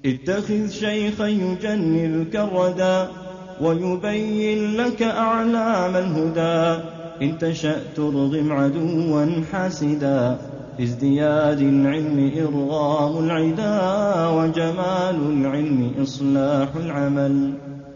اتخذ شيخا يجنلك الردى ويبين لك أعلام الهدى إن تشأ ترغم عدوا حاسدا في ازدياد العلم إرغام العدا وجمال العلم إصلاح العمل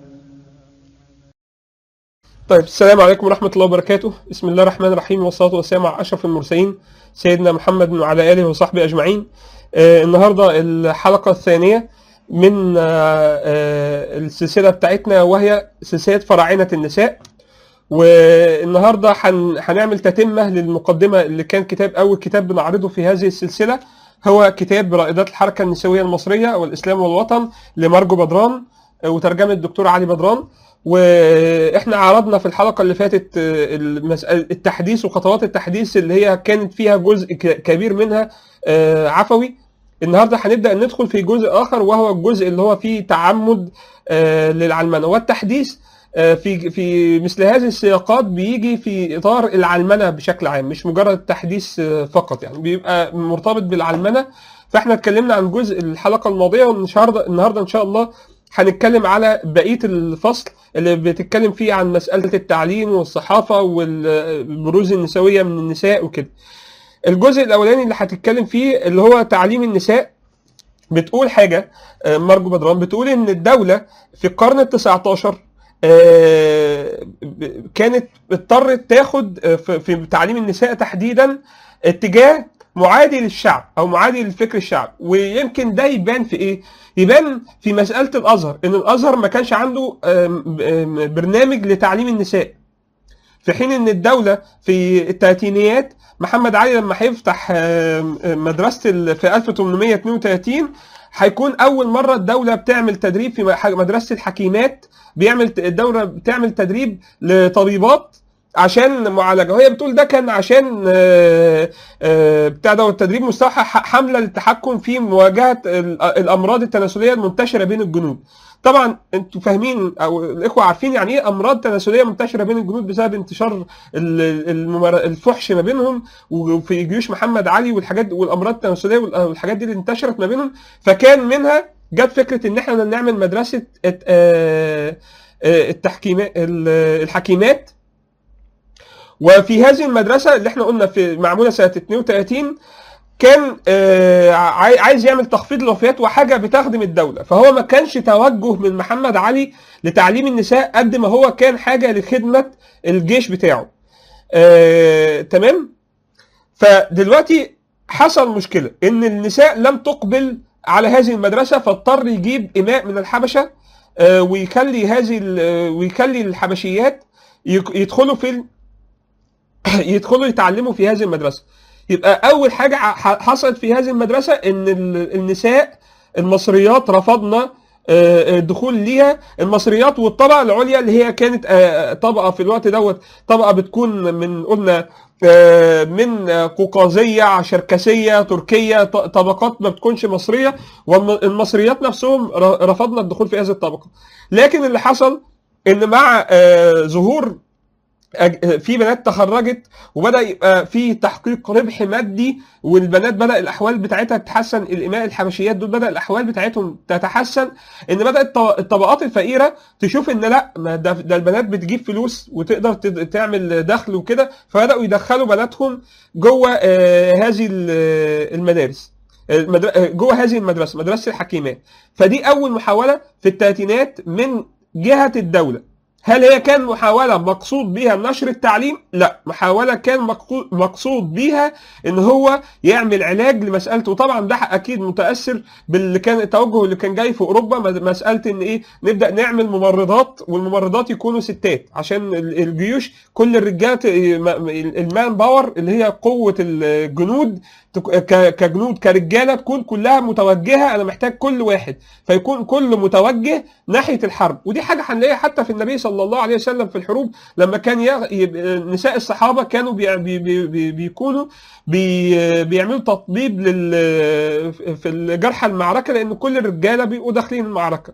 طيب السلام عليكم ورحمة الله وبركاته بسم الله الرحمن الرحيم والصلاة والسلام على أشرف المرسلين سيدنا محمد وعلى آله وصحبه أجمعين آه النهاردة الحلقة الثانية من آه آه السلسلة بتاعتنا وهي سلسلة فراعنة النساء والنهاردة هن- هنعمل تتمة للمقدمة اللي كان كتاب أول كتاب بنعرضه في هذه السلسلة هو كتاب رائدات الحركة النسوية المصرية والإسلام والوطن لمارجو بدران آه، وترجمة الدكتور علي بدران واحنا عرضنا في الحلقه اللي فاتت آه، المسألة التحديث وخطوات التحديث اللي هي كانت فيها جزء ك- كبير منها آه، عفوي النهارده هنبدا ندخل في جزء اخر وهو الجزء اللي هو فيه تعمد آه، للعلمنه والتحديث آه، في في مثل هذه السياقات بيجي في اطار العلمنه بشكل عام مش مجرد تحديث آه، فقط يعني بيبقى مرتبط بالعلمنه فاحنا اتكلمنا عن جزء الحلقه الماضيه والنهارده النهارده ان شاء الله هنتكلم على بقيه الفصل اللي بتتكلم فيه عن مساله التعليم والصحافه والبروز النسويه من النساء وكده. الجزء الاولاني اللي هتتكلم فيه اللي هو تعليم النساء بتقول حاجه آه، مارجو بدران بتقول ان الدوله في القرن ال 19 آه، ب- كانت اضطرت تاخد آه، في في تعليم النساء تحديدا اتجاه معادي للشعب او معادي للفكر الشعب ويمكن ده يبان في ايه؟ يبان في مساله الازهر ان الازهر ما كانش عنده آم، آم، برنامج لتعليم النساء في حين ان الدوله في الثلاثينيات محمد علي لما هيفتح آم، آم، مدرسه ال- في 1832 هيكون اول مره الدوله بتعمل تدريب في مح- مدرسه الحكيمات بيعمل ت- الدوله بتعمل تدريب لطبيبات عشان معالجه وهي بتقول ده كان عشان آه، آه، بتاع ده التدريب مستوحى ح- حمله للتحكم في مواجهه ال- الامراض التناسليه المنتشره بين الجنود طبعا انتوا فاهمين او الاخوه عارفين يعني ايه امراض تناسليه منتشره بين الجنود بسبب انتشار ال- الممار- الفحش ما بينهم وفي جيوش محمد علي والحاجات والامراض التناسليه وال- والحاجات دي اللي انتشرت ما بينهم فكان منها جت فكره ان احنا نعمل مدرسه الت- آه، آه، التحكيمات ال- الحكيمات وفي هذه المدرسه اللي احنا قلنا في معموله سنه 32 كان آه، عاي- عايز يعمل تخفيض الوفيات وحاجه بتخدم الدوله فهو ما كانش توجه من محمد علي لتعليم النساء قد ما هو كان حاجه لخدمه الجيش بتاعه آه، تمام فدلوقتي حصل مشكله ان النساء لم تقبل على هذه المدرسه فاضطر يجيب اماء من الحبشه آه، ويخلي هذه ال- ويخلي الحبشيات يك- يدخلوا في ال- يدخلوا يتعلموا في هذه المدرسه يبقى اول حاجه ح- حصلت في هذه المدرسه ان ال- النساء المصريات رفضنا آه، الدخول ليها المصريات والطبقه العليا اللي هي كانت آه، طبقه في الوقت دوت طبقه بتكون من قلنا آه، من آه، قوقازيه شركسيه تركيه ط- طبقات ما بتكونش مصريه والمصريات نفسهم ر- رفضنا الدخول في هذه الطبقه لكن اللي حصل ان مع آه، ظهور أج- في بنات تخرجت وبدا يبقى في تحقيق ربح مادي والبنات بدا الاحوال بتاعتها تتحسن الاماء الحبشيات دول بدا الاحوال بتاعتهم تتحسن ان بدات الط- الطبقات الفقيره تشوف ان لا ما ده, ده البنات بتجيب فلوس وتقدر تد- تعمل دخل وكده فبداوا يدخلوا بناتهم جوه آه، هذه ال- المدارس المدر... آه، جوه هذه المدرسه مدرسه الحكيمات فدي اول محاوله في الثلاثينات من جهه الدوله هل هي كان محاولة مقصود بيها نشر التعليم؟ لا، محاولة كان مقصود- مقصود بيها ان هو يعمل علاج لمسألته، وطبعا ده اكيد متأثر باللي كان التوجه اللي كان جاي في اوروبا مد- مسألة ان ايه نبدأ نعمل ممرضات والممرضات يكونوا ستات عشان ال- الجيوش كل الرجالات المان باور اللي هي قوة الجنود تك- ك- كجنود كرجالة تكون كلها متوجهة انا محتاج كل واحد فيكون كل متوجه ناحيه الحرب ودي حاجه هنلاقيها حتى في النبي صلى الله عليه وسلم في الحروب لما كان يغ... يب- نساء الصحابه كانوا بي... بي... بي... بي... بيكونوا بي... بيعملوا تطبيب لل... في الجرحى المعركه لان كل الرجاله بيبقوا داخلين المعركه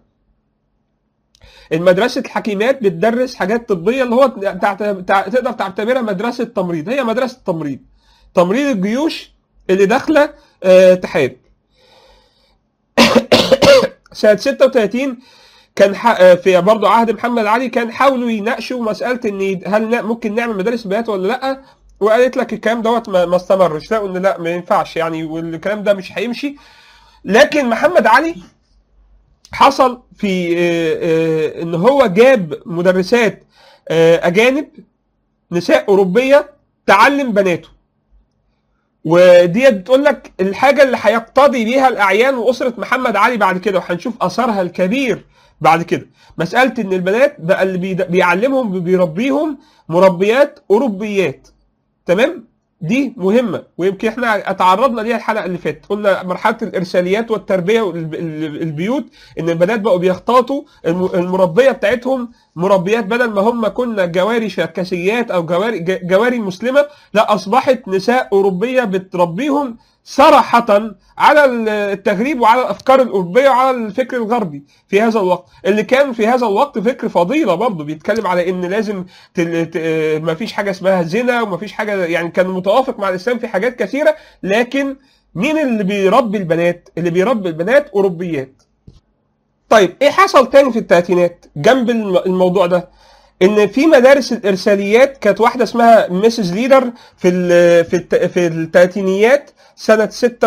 المدرسة الحكيمات بتدرس حاجات طبية اللي هو تعت... تع... تقدر تعتبرها مدرسة تمريض هي مدرسة تمريض تمريض الجيوش اللي داخلة آه، تحارب سنه 36 كان ح- في برضه عهد محمد علي كان حاولوا يناقشوا مساله ان هل ن- ممكن نعمل مدارس بنات ولا لا وقالت لك الكلام دوت ما ما استمرش لقوا ان لا ما ينفعش يعني والكلام ده مش هيمشي لكن محمد علي حصل في آه، آه، ان هو جاب مدرسات آه، اجانب نساء اوروبيه تعلم بناته وديت بتقول لك الحاجه اللي هيقتضي بيها الاعيان واسره محمد علي بعد كده وهنشوف اثرها الكبير بعد كده مساله ان البنات بقى اللي بيد- بيعلمهم بيربيهم مربيات اوروبيات تمام دي مهمه ويمكن احنا اتعرضنا ليها الحلقه اللي فاتت قلنا مرحله الارساليات والتربيه والبيوت ان البنات بقوا بيختلطوا الم- المربيه بتاعتهم مربيات بدل ما هم كنا جواري شركسيات او جواري ج- جواري مسلمه لا اصبحت نساء اوروبيه بتربيهم صراحه على التغريب وعلى الافكار الاوروبيه وعلى الفكر الغربي في هذا الوقت اللي كان في هذا الوقت فكر فضيله برضه بيتكلم على ان لازم تل... ت... ما فيش حاجه اسمها زنا وما فيش حاجه يعني كان متوافق مع الاسلام في حاجات كثيره لكن مين اللي بيربي البنات اللي بيربي البنات اوروبيات طيب ايه حصل تاني في الثلاثينات جنب الم- الموضوع ده ان في مدارس الارساليات كانت واحده اسمها ميسز ليدر في ال في الت في الثلاثينيات سنه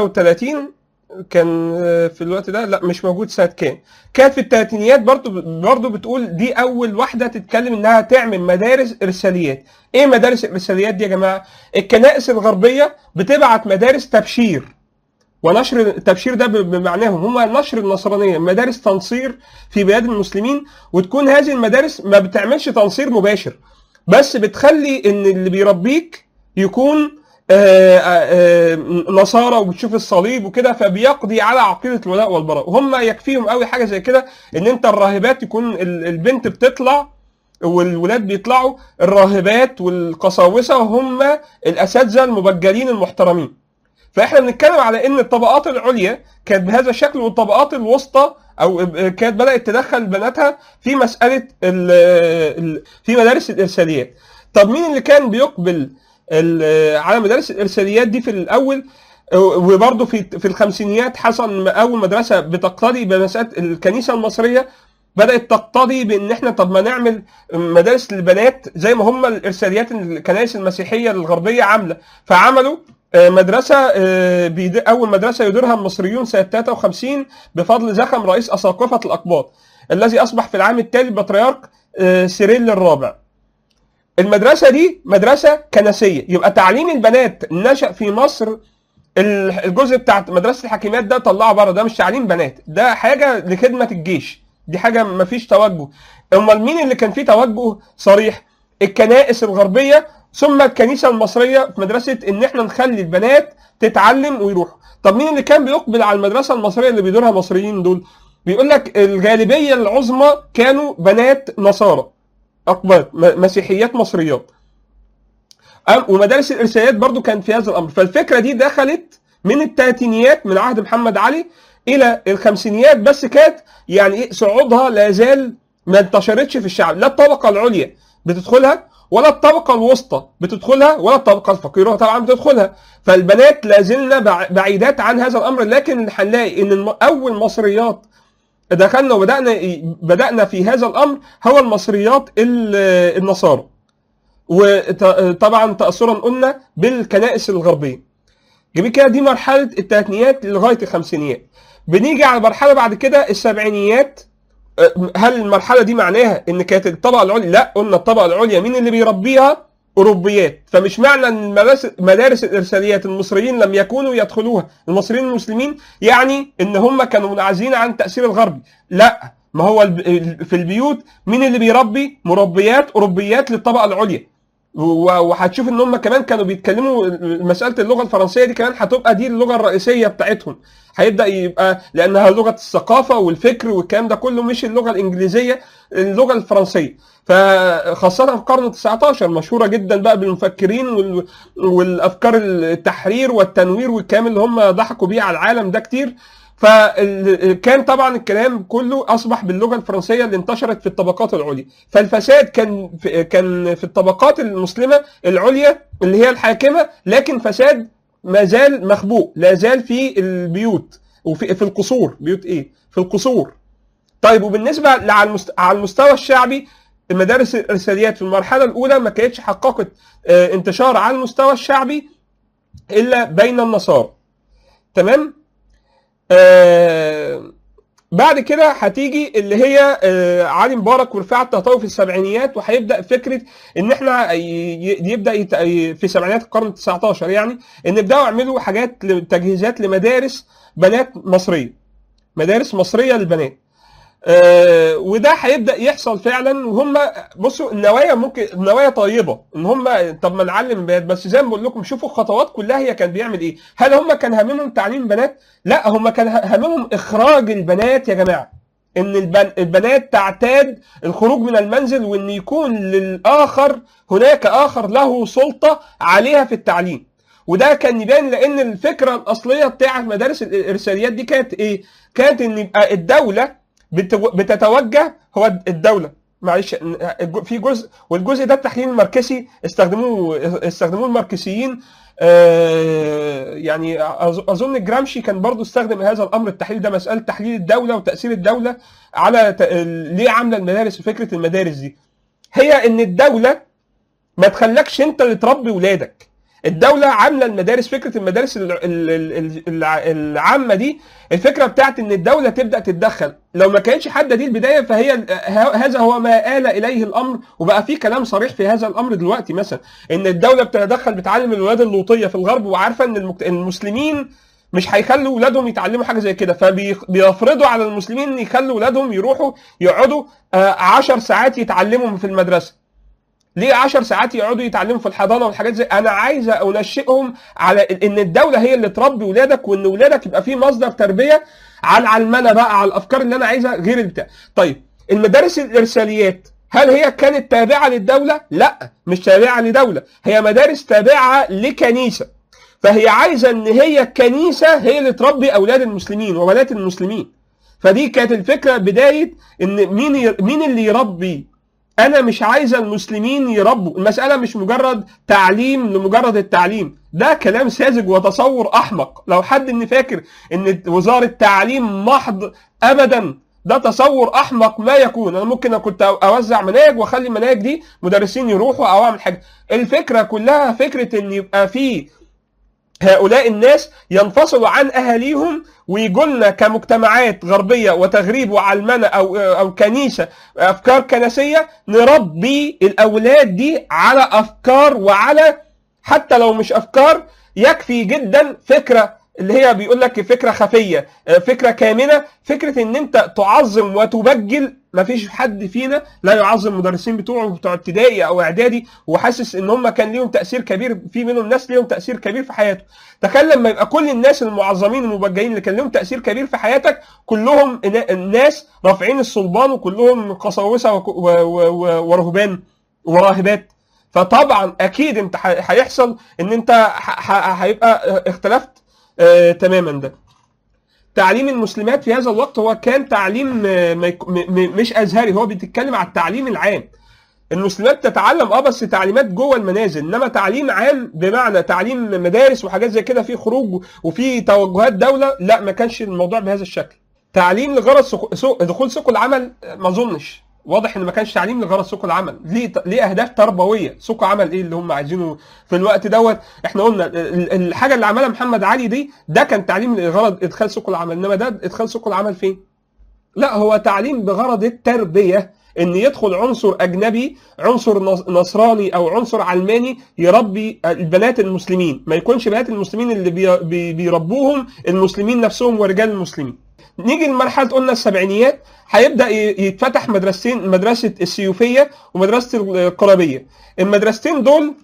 36 كان آه، في الوقت ده لا مش موجود سنه كام كانت في الثلاثينيات برضو برضو بتقول دي اول واحده تتكلم انها تعمل مدارس ارساليات ايه مدارس الارساليات دي يا جماعه الكنائس الغربيه بتبعت مدارس تبشير ونشر التبشير ده بمعناهم هم نشر النصرانيه مدارس تنصير في بلاد المسلمين وتكون هذه المدارس ما بتعملش تنصير مباشر بس بتخلي ان اللي بيربيك يكون آه، آه، نصارى وبتشوف الصليب وكده فبيقضي على عقيده الولاء والبراء وهم يكفيهم قوي حاجه زي كده ان انت الراهبات يكون ال- البنت بتطلع والولاد بيطلعوا الراهبات والقساوسه هم الاساتذه المبجلين المحترمين فاحنا بنتكلم على ان الطبقات العليا كانت بهذا الشكل والطبقات الوسطى او كانت بدات تدخل بناتها في مساله ال ال في مدارس الارساليات طب مين اللي كان بيقبل ال- على مدارس الارساليات دي في الاول وبرضه في في الخمسينيات حصل اول مدرسه بتقتضي بمساله الكنيسه المصريه بدات تقتضي بان احنا طب ما نعمل مدارس للبنات زي ما هم الارساليات الكنائس المسيحيه الغربيه عامله فعملوا آه، مدرسه آه، بيد- اول مدرسه يديرها المصريون سنه 53 بفضل زخم رئيس اساقفه الاقباط الذي اصبح في العام التالي بطريرك آه، سيريل الرابع المدرسه دي مدرسه كنسيه يبقى تعليم البنات نشا في مصر ال- الجزء بتاع مدرسه الحكيمات ده طلعه بره ده مش تعليم بنات ده حاجه لخدمه الجيش دي حاجه ما فيش توجه امال مين اللي كان فيه توجه صريح الكنائس الغربيه ثم الكنيسه المصريه في مدرسه ان احنا نخلي البنات تتعلم ويروحوا طب مين اللي كان بيقبل على المدرسه المصريه اللي بيدورها مصريين دول بيقول لك الغالبيه العظمى كانوا بنات نصارى اقباط م- مسيحيات مصريات أم- ومدارس الارساليات برضو كان في هذا الامر فالفكره دي دخلت من الثلاثينيات من عهد محمد علي الى الخمسينيات بس كانت يعني ايه صعودها لا زال ما انتشرتش في الشعب لا الطبقه العليا بتدخلها ولا الطبقه الوسطى بتدخلها ولا الطبقه الفقيره طبعا بتدخلها فالبنات لا زلنا بع- بعيدات عن هذا الامر لكن هنلاقي ان الم- اول مصريات دخلنا وبدانا بدانا في هذا الامر هو المصريات ال- النصارى وطبعا تاثرا قلنا بالكنائس الغربيه جميل كده دي مرحله الثلاثينيات لغايه الخمسينيات بنيجي على المرحله بعد كده السبعينيات أه، هل المرحله دي معناها ان كانت الطبقه العليا لا قلنا الطبقه العليا مين اللي بيربيها اوروبيات فمش معنى ان المدارس مدارس الارساليات المصريين لم يكونوا يدخلوها المصريين المسلمين يعني ان هم كانوا منعزلين عن التاثير الغربي لا ما هو الب- في البيوت مين اللي بيربي مربيات اوروبيات للطبقه العليا و- وهتشوف ان هم كمان كانوا بيتكلموا مساله اللغه الفرنسيه دي كمان هتبقى دي اللغه الرئيسيه بتاعتهم هيبدا يبقى لانها لغه الثقافه والفكر والكلام ده كله مش اللغه الانجليزيه اللغه الفرنسيه فخاصه في القرن ال19 مشهوره جدا بقى بالمفكرين وال... والافكار التحرير والتنوير والكلام اللي هم ضحكوا بيه على العالم ده كتير فكان طبعا الكلام كله اصبح باللغه الفرنسيه اللي انتشرت في الطبقات العليا فالفساد كان في كان في الطبقات المسلمه العليا اللي هي الحاكمه لكن فساد ما زال مخبوء لا زال في البيوت وفي في القصور بيوت ايه في القصور طيب وبالنسبه على المست- على المستوى الشعبي المدارس الارساليات في المرحله الاولى ما كانتش حققت آه، انتشار على المستوى الشعبي الا بين النصارى تمام آه بعد كده هتيجي اللي هي آه علي مبارك ورفاعة الطهطاوي في السبعينيات وهيبدا فكره ان احنا ي- ي- يبدا يت... ي- في سبعينات القرن ال 19 يعني ان يبداوا يعملوا حاجات ل- تجهيزات لمدارس بنات مصريه مدارس مصريه للبنات آه، وده هيبدا يحصل فعلا وهم بصوا النوايا ممكن النوايا طيبه ان هم طب ما نعلم البنات بس زي ما بقول لكم شوفوا الخطوات كلها هي كان بيعمل ايه هل هم كان هاممهم تعليم البنات لا هم كان هاممهم اخراج البنات يا جماعه ان البن... البنات تعتاد الخروج من المنزل وان يكون للاخر هناك اخر له سلطه عليها في التعليم وده كان يبان لان الفكره الاصليه بتاعه مدارس الارساليات دي كانت ايه كانت ان يبقى الدوله بتو- بتتوجه هو الدوله معلش في جزء والجزء ده التحليل الماركسي استخدموه استخدموه الماركسيين آه، يعني أظ- اظن جرامشي كان برضو استخدم هذا الامر التحليل ده مساله تحليل الدوله وتاثير الدوله على ت- ليه عامله المدارس وفكره المدارس دي هي ان الدوله ما تخلكش انت اللي تربي ولادك الدولة عاملة المدارس فكرة المدارس ال- ال- ال- الع- العامة دي الفكرة بتاعت ان الدولة تبدأ تتدخل لو ما كانتش حادة دي البداية فهي ال- ه- هذا هو ما آل إليه الأمر وبقى في كلام صريح في هذا الأمر دلوقتي مثلا ان الدولة بتتدخل بتعلم الولاد اللوطية في الغرب وعارفة ان المك- المسلمين مش هيخلوا ولادهم يتعلموا حاجه زي كده فبيفرضوا على المسلمين ان يخلوا ولادهم يروحوا يقعدوا آه، عشر ساعات يتعلموا في المدرسه ليه 10 ساعات يقعدوا يتعلموا في الحضانه والحاجات زي انا عايز انشئهم على ان الدوله هي اللي تربي ولادك وان ولادك يبقى فيه مصدر تربيه على العلمنه بقى على الافكار اللي انا عايزها غير البتاع طيب المدارس الارساليات هل هي كانت تابعه للدوله لا مش تابعه لدوله هي مدارس تابعه لكنيسه فهي عايزه ان هي الكنيسه هي اللي تربي اولاد المسلمين وبنات المسلمين فدي كانت الفكره بدايه ان مين ي- مين اللي يربي انا مش عايزه المسلمين يربوا المساله مش مجرد تعليم لمجرد التعليم ده كلام ساذج وتصور احمق لو حد ان فاكر ان وزاره تعليم محض ابدا ده تصور احمق ما يكون انا ممكن كنت اوزع مناهج واخلي المناهج دي مدرسين يروحوا او اعمل حاجه الفكره كلها فكره ان يبقى في هؤلاء الناس ينفصلوا عن اهاليهم ويجوا لنا كمجتمعات غربيه وتغريب وعلمنه او او كنيسه افكار كنسيه نربي الاولاد دي على افكار وعلى حتى لو مش افكار يكفي جدا فكره اللي هي بيقول لك فكره خفيه فكره كامنه فكره ان انت تعظم وتبجل ما فيش حد فينا لا يعظم المدرسين بتوعه بتوع ابتدائي او اعدادي وحاسس ان هم كان ليهم تاثير كبير في منهم ناس ليهم تاثير كبير في حياته تخيل لما يبقى كل الناس المعظمين المبجلين اللي كان لهم تاثير كبير في حياتك كلهم الناس رافعين الصلبان وكلهم قساوسه وك- و- و- و- ورهبان وراهبات فطبعا اكيد انت ح- هيحصل ان انت ح- ح- هيبقى اختلفت آه تماما ده تعليم المسلمات في هذا الوقت هو كان تعليم آه، ما يك- م- م- مش ازهري هو بيتكلم على التعليم العام المسلمات تتعلم اه بس تعليمات جوه المنازل انما تعليم عام بمعنى تعليم مدارس وحاجات زي كده في خروج وفي توجهات دوله لا ما كانش الموضوع بهذا الشكل تعليم لغرض سوق سوق دخول سوق العمل آه، ما اظنش واضح ان ما كانش تعليم لغرض سوق العمل ليه ليه اهداف تربويه سوق عمل ايه اللي هم عايزينه في الوقت دوت احنا قلنا ال- ال- الحاجه اللي عملها محمد علي دي ده كان تعليم لغرض ادخال سوق العمل انما ده ادخال سوق العمل فين لا هو تعليم بغرض التربيه ان يدخل عنصر اجنبي عنصر نص- نصراني او عنصر علماني يربي البنات المسلمين ما يكونش بنات المسلمين اللي بي- بي- بيربوهم المسلمين نفسهم ورجال المسلمين نيجي لمرحله قلنا السبعينيات هيبدا ي- يتفتح مدرستين مدرسه السيوفيه ومدرسه القرابيه المدرستين دول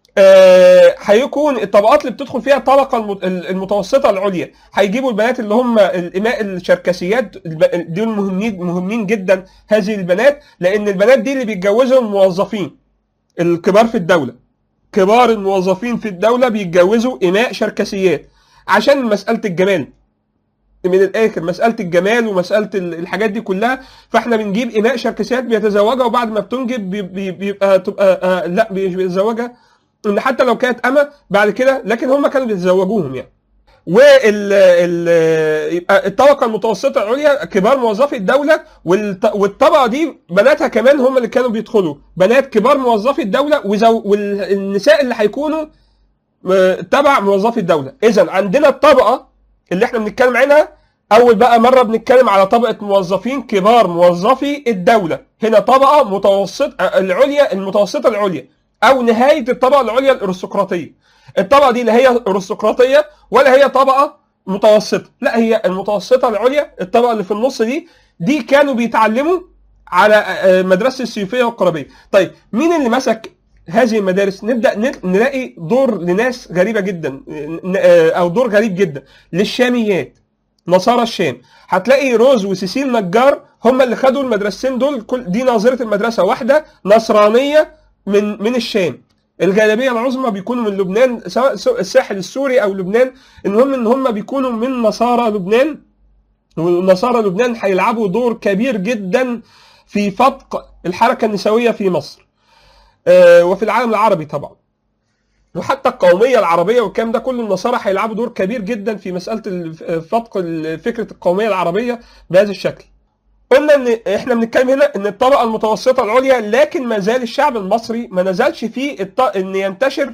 آه، هيكون الطبقات اللي بتدخل فيها الطبقه الم- المتوسطه العليا هيجيبوا البنات اللي هم الاماء الشركسيات الب- دول مهمين مهمين جدا هذه البنات لان البنات دي اللي بيتجوزوا الموظفين الكبار في الدوله كبار الموظفين في الدوله بيتجوزوا اماء شركسيات عشان مساله الجمال من الاخر مساله الجمال ومساله ال- الحاجات دي كلها فاحنا بنجيب اماء شركسيات بيتزوجها وبعد ما بتنجب بي- بي- بيبقى تبقى آه لا مش بيتزوجها ان حتى لو كانت اما بعد كده لكن هم كانوا بيتزوجوهم يعني وال ال- يبقى الطبقه المتوسطه العليا كبار موظفي الدوله والط- والطبقه دي بناتها كمان هم اللي كانوا بيدخلوا بنات كبار موظفي الدوله وزو والنساء اللي هيكونوا م- تبع موظفي الدوله اذا عندنا الطبقه اللي احنا بنتكلم عنها اول بقى مره بنتكلم على طبقه موظفين كبار موظفي الدوله هنا طبقه متوسط العليا المتوسطه العليا او نهايه الطبقه العليا الارستقراطيه الطبقه دي لا هي ارستقراطيه ولا هي طبقه متوسطه لا هي المتوسطه العليا الطبقه اللي في النص دي دي كانوا بيتعلموا على آه، مدرسه السيوفيه والقربيه طيب مين اللي مسك هذه المدارس نبدا ن- نلاقي دور لناس غريبه جدا ن- آه، او دور غريب جدا للشاميات نصارى الشام هتلاقي روز وسيسيل نجار هم اللي خدوا المدرستين دول كل دي ناظره المدرسه واحده نصرانيه من من الشام الغالبيه العظمى بيكونوا من لبنان سواء سواء الساحل السوري او لبنان المهم ان هم بيكونوا من نصارى لبنان ونصارى لبنان هيلعبوا دور كبير جدا في فتق الحركه النسويه في مصر آه، وفي العالم العربي طبعا وحتى القوميه العربيه والكلام ده كل النصارى هيلعبوا دور كبير جدا في مساله الف- فتق ال- فكره القوميه العربيه بهذا الشكل. قلنا ان احنا بنتكلم هنا ان الطبقه المتوسطه العليا لكن ما زال الشعب المصري ما نزلش فيه الط... ان ينتشر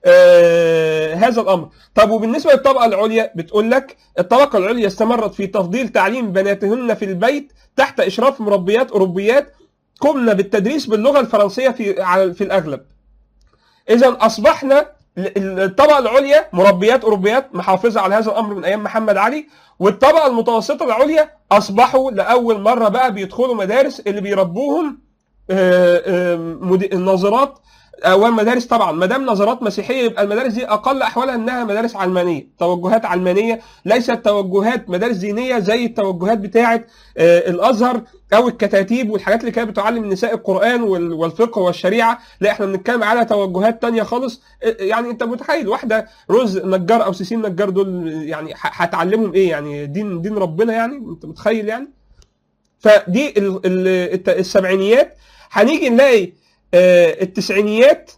آه هذا الامر. طب وبالنسبه للطبقه العليا بتقول لك الطبقه العليا استمرت في تفضيل تعليم بناتهن في البيت تحت اشراف مربيات اوروبيات قمنا بالتدريس باللغه الفرنسيه في على- في الاغلب. اذا اصبحنا ال- الطبقه العليا مربيات اوروبيات محافظه على هذا الامر من ايام محمد علي والطبقه المتوسطه العليا اصبحوا لاول مره بقى بيدخلوا مدارس اللي بيربوهم آه، آه، مد- الناظرات او مدارس طبعا ما دام نظرات مسيحيه يبقى المدارس دي اقل احوالها انها مدارس علمانيه توجهات علمانيه ليست توجهات مدارس دينيه زي التوجهات بتاعه آه، الازهر او الكتاتيب والحاجات اللي كانت بتعلم النساء القران وال- والفقه والشريعه لا احنا بنتكلم على توجهات تانية خالص آه، يعني انت متخيل واحده روز نجار او سيسين نجار دول يعني ه- هتعلمهم ايه يعني دين دين ربنا يعني انت متخيل يعني فدي ال- ال- الت- السبعينيات هنيجي نلاقي آه، التسعينيات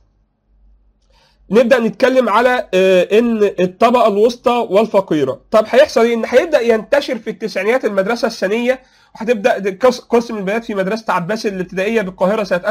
نبدا نتكلم على آه، ان الطبقه الوسطى والفقيره طب هيحصل ايه ان هيبدا ينتشر في التسعينيات المدرسه الثانيه وهتبدا قس- قسم البنات في مدرسه عباس الابتدائيه بالقاهره سنه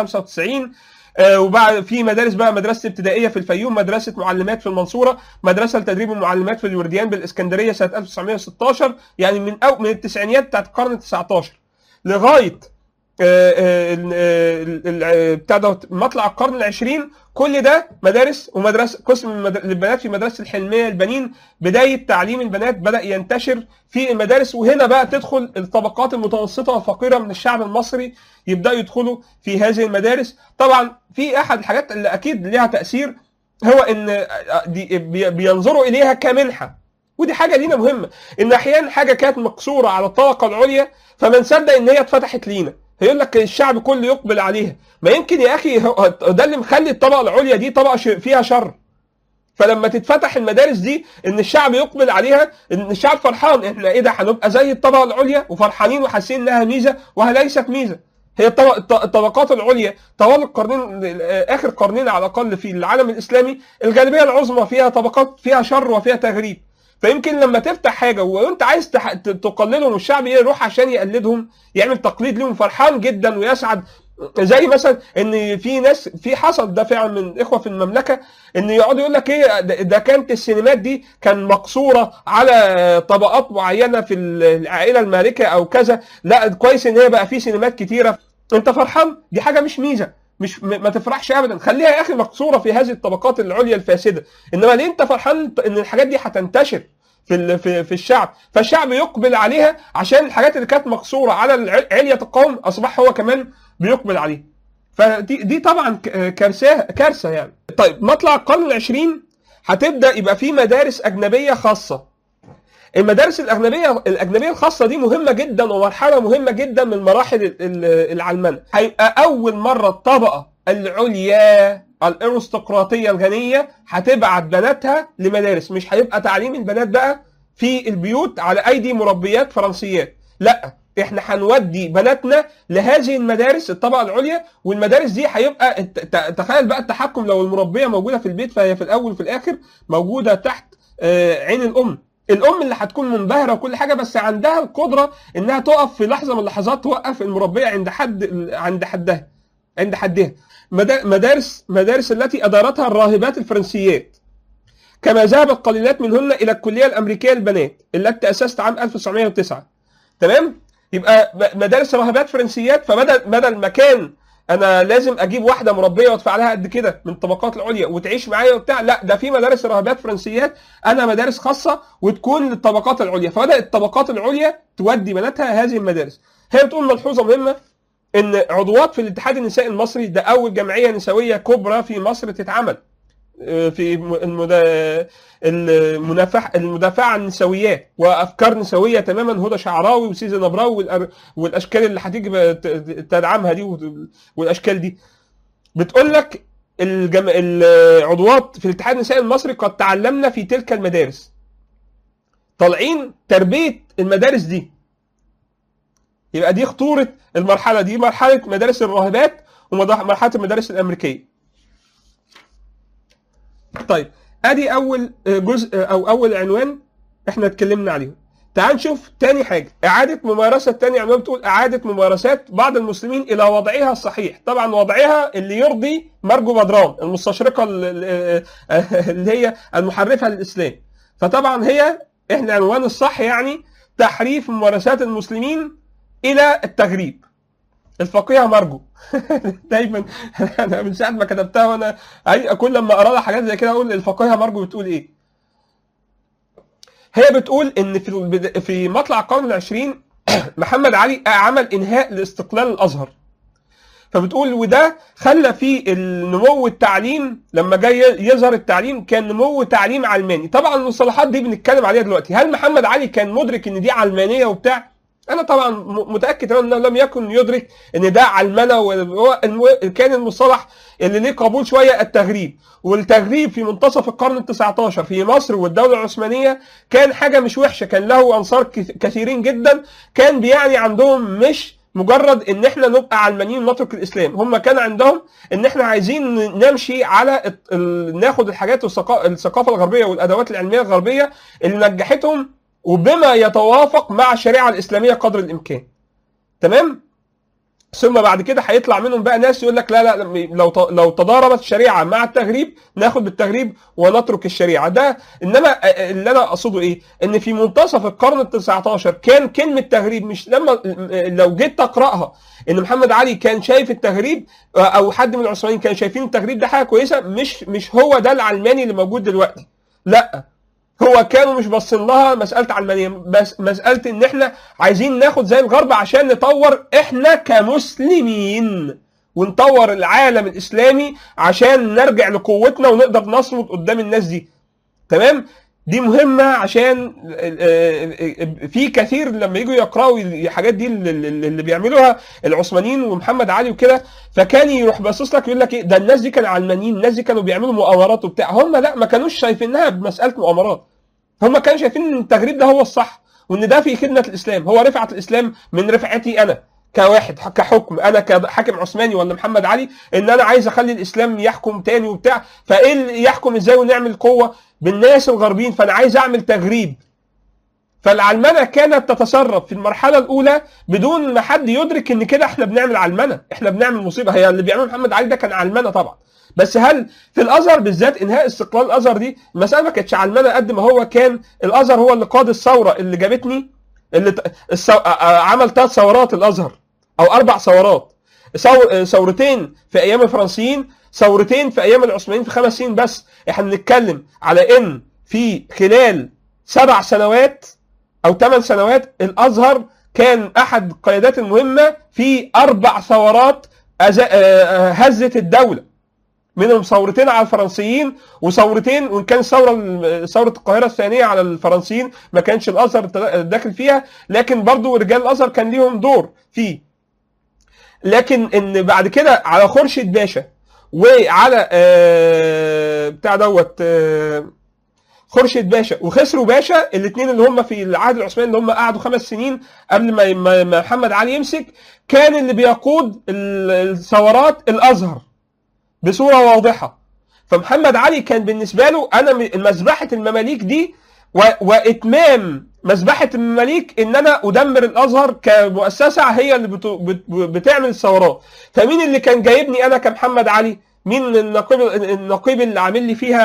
1895 آه، وبعد في مدارس بقى مدرسه ابتدائيه في الفيوم مدرسه معلمات في المنصوره مدرسه لتدريب المعلمات في الورديان بالاسكندريه سنه 1916 يعني من أو من التسعينيات بتاعت القرن ال 19 لغايه آه، آه، ال- آه، ال- ال- بتاع دوت مطلع القرن العشرين كل ده مدارس ومدرسه قسم المد- البنات في مدرسه الحلميه البنين بدايه تعليم البنات بدا ينتشر في المدارس وهنا بقى تدخل الطبقات المتوسطه والفقيره من الشعب المصري يبداوا يدخلوا في هذه المدارس طبعا في احد الحاجات اللي اكيد ليها تاثير هو ان دي بي- بينظروا اليها كمنحه ودي حاجه لينا مهمه ان احيانا حاجه كانت مقصوره على الطبقه العليا فما نصدق ان هي اتفتحت لينا هيقول لك الشعب كله يقبل عليها ما يمكن يا اخي هو- ده اللي مخلي الطبقه العليا دي طبقه ش- فيها شر فلما تتفتح المدارس دي ان الشعب يقبل عليها ان الشعب فرحان احنا ايه ده هنبقى زي الطبقه العليا وفرحانين وحاسين انها ميزه وهي ليست ميزه هي الطبق- الط- الطبقات العليا طوال القرنين اخر قرنين على الاقل في العالم الاسلامي الغالبيه العظمى فيها طبقات فيها شر وفيها تغريب فيمكن لما تفتح حاجه وانت عايز تح- ت- تقلدهم والشعب يروح عشان يقلدهم يعمل تقليد لهم فرحان جدا ويسعد زي مثلا ان في ناس في حصل ده فعلا من اخوه في المملكه ان يقعدوا يقول لك ايه ده ده كانت السينمات دي كان مقصوره على طبقات معينه في العائله المالكه او كذا لا كويس ان هي بقى في سينمات كتيره انت فرحان دي حاجه مش ميزه مش م- ما تفرحش ابدا خليها يا اخي مقصوره في هذه الطبقات العليا الفاسده انما ليه انت فرحان ان الحاجات دي هتنتشر في ال- في في الشعب فالشعب يقبل عليها عشان الحاجات اللي كانت مقصوره على الع- علية القوم اصبح هو كمان بيقبل عليها فدي دي طبعا ك- كارثه كارثه يعني طيب مطلع القرن العشرين هتبدا يبقى في مدارس اجنبيه خاصه المدارس الاجنبيه الاجنبيه الخاصه دي مهمه جدا ومرحله مهمه جدا من مراحل ال- ال- العلمنه هيبقى اول مره الطبقه العليا الارستقراطيه الغنيه هتبعت بناتها لمدارس مش هيبقى تعليم البنات بقى في البيوت على ايدي مربيات فرنسيات لا احنا هنودي بناتنا لهذه المدارس الطبقه العليا والمدارس دي هيبقى الت- ت- تخيل بقى التحكم لو المربيه موجوده في البيت فهي في الاول وفي الاخر موجوده تحت آه، عين الام الام اللي هتكون منبهره وكل حاجه بس عندها القدره انها تقف في لحظه من اللحظات توقف المربيه عند حد عند حدها عند حدها مدا- مدارس مدارس التي ادارتها الراهبات الفرنسيات كما ذهبت قليلات منهن الى الكليه الامريكيه للبنات التي تاسست عام 1909 تمام يبقى م- مدارس راهبات فرنسيات فبدل بدل ما كان انا لازم اجيب واحده مربيه وادفع لها قد كده من الطبقات العليا وتعيش معايا وبتاع لا ده في مدارس راهبات فرنسيات انا مدارس خاصه وتكون للطبقات العليا فبدات الطبقات العليا تودي بناتها هذه المدارس هي بتقول ملحوظه مهمه ان عضوات في الاتحاد النسائي المصري ده اول جمعيه نسويه كبرى في مصر تتعمل آه، في الم- المدا- المنافح المدافعه عن النسويات وافكار نسويه تماما هدى شعراوي وسيزي نبراوي والأر- والاشكال اللي هتيجي ب- ت- تدعمها دي وت- والاشكال دي بتقول لك الجم... العضوات في الاتحاد النسائي المصري قد تعلمنا في تلك المدارس طالعين تربيه المدارس دي يبقى دي خطوره المرحله دي مرحله مدارس الراهبات ومرحله المدارس الامريكيه طيب ادي اول جزء او اول عنوان احنا اتكلمنا عليه تعال نشوف تاني حاجة إعادة ممارسة تاني عنوان بتقول إعادة ممارسات بعض المسلمين إلى وضعها الصحيح طبعا وضعها اللي يرضي مرجو بدران المستشرقة ال- اللي هي المحرفة للإسلام فطبعا هي إحنا العنوان الصح يعني تحريف ممارسات المسلمين إلى التغريب الفقيه مرجو دايما انا من ساعه ما كتبتها وانا أي- كل لما اقرا لها حاجات زي كده اقول الفقيه مرجو بتقول ايه هي بتقول ان في البدا- في مطلع القرن العشرين محمد علي عمل انهاء لاستقلال الازهر فبتقول وده خلى في النمو التعليم لما جاي يظهر التعليم كان نمو تعليم علماني طبعا المصطلحات دي بنتكلم عليها دلوقتي هل محمد علي كان مدرك ان دي علمانيه وبتاع انا طبعا م- متاكد تماما انه لم يكن يدرك ان ده علمنه وهو الم- كان المصطلح اللي ليه قبول شويه التغريب والتغريب في منتصف القرن ال 19 في مصر والدوله العثمانيه كان حاجه مش وحشه كان له انصار كث- كثيرين جدا كان بيعني عندهم مش مجرد ان احنا نبقى علمانيين ونترك الاسلام هم كان عندهم ان احنا عايزين نمشي على الت- ال- ناخد الحاجات والثقا- الثقافه الغربيه والادوات العلميه الغربيه اللي نجحتهم وبما يتوافق مع الشريعه الاسلاميه قدر الامكان تمام ثم بعد كده هيطلع منهم بقى ناس يقول لك لا لا لو ت- لو تضاربت الشريعه مع التغريب ناخد بالتغريب ونترك الشريعه ده انما اللي انا اقصده ايه ان في منتصف القرن ال 19 كان كلمه تغريب مش لما لو جيت تقراها ان محمد علي كان شايف التغريب او حد من العثمانيين كان شايفين التغريب ده حاجه كويسه مش مش هو ده العلماني اللي موجود دلوقتي لا هو كانوا مش باصين لها مساله علمانيه بس مساله ان احنا عايزين ناخد زي الغرب عشان نطور احنا كمسلمين ونطور العالم الاسلامي عشان نرجع لقوتنا ونقدر نصمد قدام الناس دي تمام دي مهمة عشان في كثير لما يجوا يقرأوا الحاجات دي اللي اللي بيعملوها العثمانيين ومحمد علي وكده فكان يروح باصص لك يقول لك ايه ده الناس دي كانوا علمانيين الناس دي كانوا بيعملوا مؤامرات وبتاع هم لا ما كانوش شايفينها بمسألة مؤامرات هم كانوا شايفين ان التغريب ده هو الصح وان ده في خدمة الاسلام هو رفعة الاسلام من رفعتي انا كواحد كحكم انا كحاكم عثماني ولا محمد علي ان انا عايز اخلي الاسلام يحكم تاني وبتاع فايه اللي يحكم ازاي ونعمل قوه بالناس الغربيين فانا عايز اعمل تغريب فالعلمنه كانت تتصرف في المرحله الاولى بدون ما حد يدرك ان كده احنا بنعمل علمنه احنا بنعمل مصيبه هي اللي بيعمله محمد علي ده كان علمنه طبعا بس هل في الازهر بالذات انهاء استقلال الازهر دي المساله ما كانتش علمنه قد ما هو كان الازهر هو اللي قاد الثوره اللي جابتني اللي ت... السو... عمل ثلاث ثورات الازهر او اربع ثورات ثور... ثورتين في ايام الفرنسيين ثورتين في ايام العثمانيين في خمس سنين بس احنا بنتكلم على ان في خلال سبع سنوات او ثمان سنوات الازهر كان احد القيادات المهمه في اربع ثورات أز... هزت الدوله منهم ثورتين على الفرنسيين وثورتين وان كان ثوره ثوره القاهره الثانيه على الفرنسيين ما كانش الازهر داخل فيها لكن برضو رجال الازهر كان ليهم دور فيه لكن ان بعد كده على خورشيد باشا وعلى آه بتاع دوت آه خورشيد باشا وخسروا باشا الاثنين اللي هم في العهد العثماني اللي هم قعدوا خمس سنين قبل ما محمد علي يمسك كان اللي بيقود الثورات الازهر بصوره واضحه فمحمد علي كان بالنسبه له انا م- مذبحه المماليك دي و... واتمام مذبحه المماليك ان انا ادمر الازهر كمؤسسه هي اللي بت... بت... بتعمل الثورات فمين اللي كان جايبني انا كمحمد علي مين النقيب النقيب اللي عامل لي فيها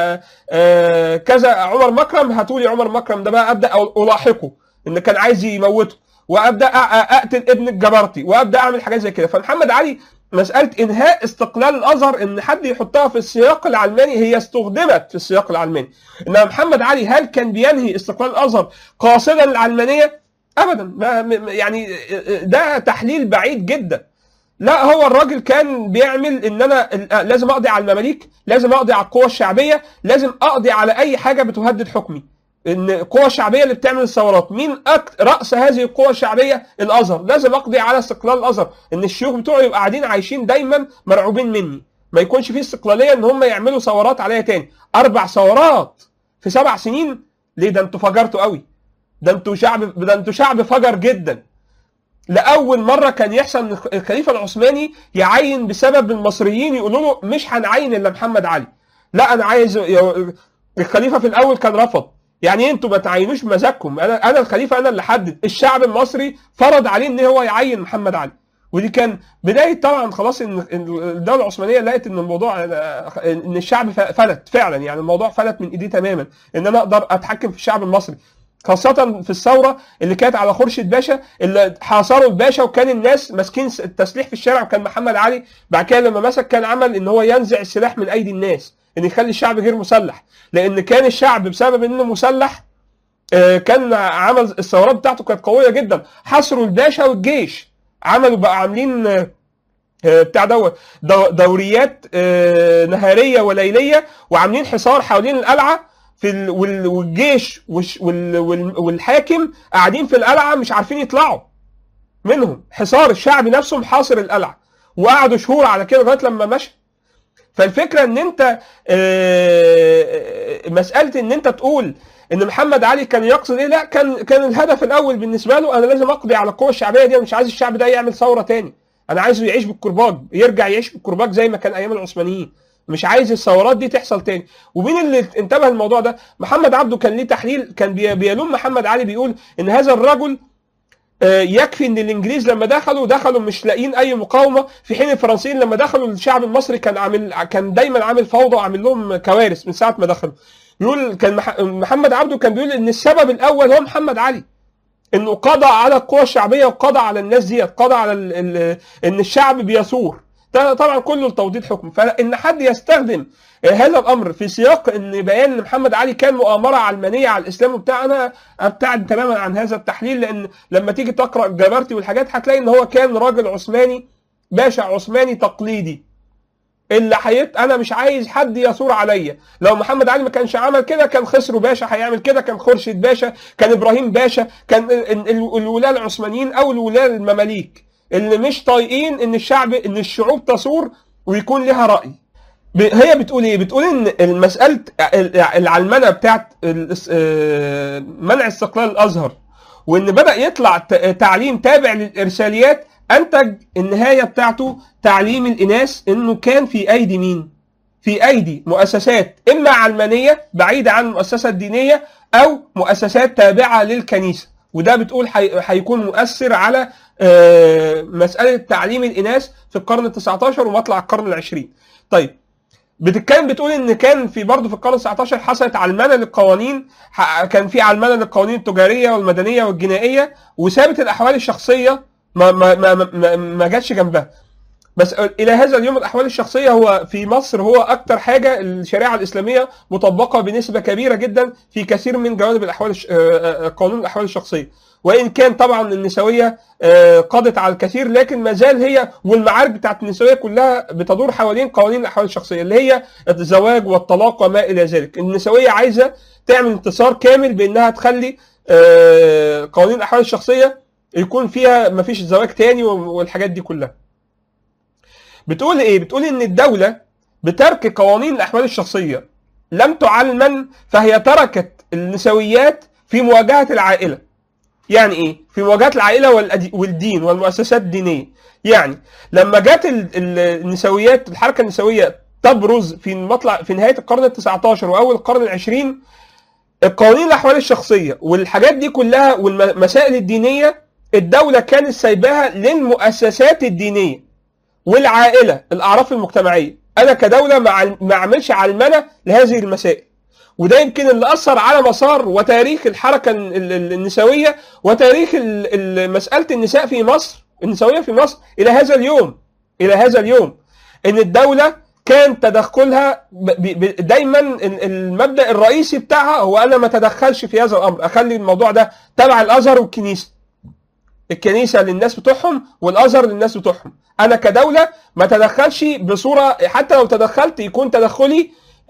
آه، كذا عمر مكرم هاتولي عمر مكرم ده بقى ابدا أ- الاحقه ان كان عايز يموته وابدا أ- أ- اقتل ابن الجبرتي وابدا اعمل حاجات زي كده فمحمد علي مساله انهاء استقلال الازهر ان حد يحطها في السياق العلماني هي استخدمت في السياق العلماني انما محمد علي هل كان بينهي استقلال الازهر قاصدا العلمانيه ابدا ما ما- يعني ده تحليل بعيد جدا لا هو الراجل كان بيعمل ان انا لازم اقضي على المماليك لازم اقضي على القوى الشعبيه لازم اقضي على اي حاجه بتهدد حكمي ان القوى الشعبيه اللي بتعمل الثورات مين أك... راس هذه القوى الشعبيه الازهر لازم اقضي على استقلال الازهر ان الشيوخ بتوعه يبقى قاعدين عايشين دايما مرعوبين مني ما يكونش فيه استقلاليه ان هم يعملوا ثورات عليا تاني اربع ثورات في سبع سنين ليه ده انتوا فجرتوا قوي ده انتوا شعب ده انتوا شعب فجر جدا لاول مره كان يحصل ان الخليفه العثماني يعين بسبب المصريين يقولوا له مش هنعين الا محمد علي لا انا عايز الخليفه في الاول كان رفض يعني انتوا ما تعينوش بمزاجكم انا انا الخليفه انا اللي حدد الشعب المصري فرض عليه ان هو يعين محمد علي ودي كان بدايه طبعا خلاص ان الدوله العثمانيه لقت ان الموضوع ان الشعب فلت فعلا يعني الموضوع فلت من ايديه تماما ان انا اقدر اتحكم في الشعب المصري خاصة في الثورة اللي كانت على خورشيد باشا اللي حاصروا الباشا وكان الناس ماسكين التسليح في الشارع وكان محمد علي بعد كده لما مسك كان عمل ان هو ينزع السلاح من ايدي الناس ان يخلي الشعب غير مسلح لان كان الشعب بسبب انه مسلح كان عمل الثورات بتاعته كانت قوية جدا حصروا الباشا والجيش عملوا بقى عاملين بتاع دوت دوريات نهارية وليلية وعاملين حصار حوالين القلعة في ال... والجيش وال... والحاكم قاعدين في القلعه مش عارفين يطلعوا منهم حصار الشعب نفسه محاصر القلعه وقعدوا شهور على كده لغايه لما مشى فالفكره ان انت مساله ان انت تقول ان محمد علي كان يقصد ايه لا كان كان الهدف الاول بالنسبه له انا لازم اقضي على القوه الشعبيه دي انا مش عايز الشعب ده يعمل ثوره تاني انا عايزه يعيش بالكرباج يرجع يعيش بالكرباج زي ما كان ايام العثمانيين مش عايز الثورات دي تحصل تاني ومين اللي انتبه الموضوع ده محمد عبده كان ليه تحليل كان بيلوم محمد علي بيقول ان هذا الرجل يكفي ان الانجليز لما دخلوا دخلوا مش لاقيين اي مقاومه في حين الفرنسيين لما دخلوا الشعب المصري كان عامل كان دايما عامل فوضى وعامل لهم كوارث من ساعه ما دخلوا يقول كان محمد عبده كان بيقول ان السبب الاول هو محمد علي انه قضى على القوى الشعبيه وقضى على الناس ديت قضى على ال ال ان الشعب بيثور ده طبعا كله لتوضيح حكم فان حد يستخدم هذا الامر في سياق ان بيان ان محمد علي كان مؤامره علمانيه على الاسلام وبتاع انا ابتعد تماما عن هذا التحليل لان لما تيجي تقرا جبرتي والحاجات هتلاقي ان هو كان راجل عثماني باشا عثماني تقليدي اللي حيت انا مش عايز حد يثور عليا لو محمد علي ما كانش عمل كده كان خسرو باشا هيعمل كده كان خورشيد باشا كان ابراهيم باشا كان الولاة العثمانيين او الولاة المماليك اللي مش طايقين ان الشعب ان الشعوب تثور ويكون لها راي هي بتقول ايه بتقول ان المساله العلمنه بتاعت منع استقلال الازهر وان بدا يطلع تعليم تابع للارساليات انتج النهايه بتاعته تعليم الاناث انه كان في ايدي مين في ايدي مؤسسات اما علمانيه بعيده عن المؤسسه الدينيه او مؤسسات تابعه للكنيسه وده بتقول هيكون مؤثر على مساله تعليم الاناث في القرن ال19 ومطلع القرن العشرين طيب بتتكلم بتقول ان كان في برضه في القرن ال19 حصلت علمنه للقوانين كان في علمنه للقوانين التجاريه والمدنيه والجنائيه وسابت الاحوال الشخصيه ما ما ما ما, ما جاتش جنبها بس الى هذا اليوم الاحوال الشخصيه هو في مصر هو اكتر حاجه الشريعه الاسلاميه مطبقه بنسبه كبيره جدا في كثير من جوانب الاحوال قانون الاحوال الشخصيه وان كان طبعا النسويه قضت على الكثير لكن ما زال هي والمعارك بتاعت النسويه كلها بتدور حوالين قوانين الاحوال الشخصيه اللي هي الزواج والطلاق وما الى ذلك النسويه عايزه تعمل انتصار كامل بانها تخلي قوانين الاحوال الشخصيه يكون فيها ما فيش زواج تاني والحاجات دي كلها بتقول ايه بتقول ان الدوله بترك قوانين الاحوال الشخصيه لم تعلمن فهي تركت النسويات في مواجهه العائله يعني ايه في مواجهه العائله والدين والمؤسسات الدينيه يعني لما جت النسويات الحركه النسويه تبرز في مطلع في نهايه القرن ال 19 واول القرن العشرين القوانين الاحوال الشخصيه والحاجات دي كلها والمسائل الدينيه الدوله كانت سايباها للمؤسسات الدينيه والعائله الاعراف المجتمعيه انا كدوله ما ما اعملش علمنه لهذه المسائل وده يمكن اللي اثر على مسار وتاريخ الحركه النسويه وتاريخ مساله النساء في مصر النسويه في مصر الى هذا اليوم الى هذا اليوم ان الدوله كان تدخلها دايما المبدا الرئيسي بتاعها هو انا ما اتدخلش في هذا الامر اخلي الموضوع ده تبع الازهر والكنيسه الكنيسه للناس بتوعهم والازهر للناس بتوعهم انا كدوله ما تدخلش بصوره حتى لو تدخلت يكون تدخلي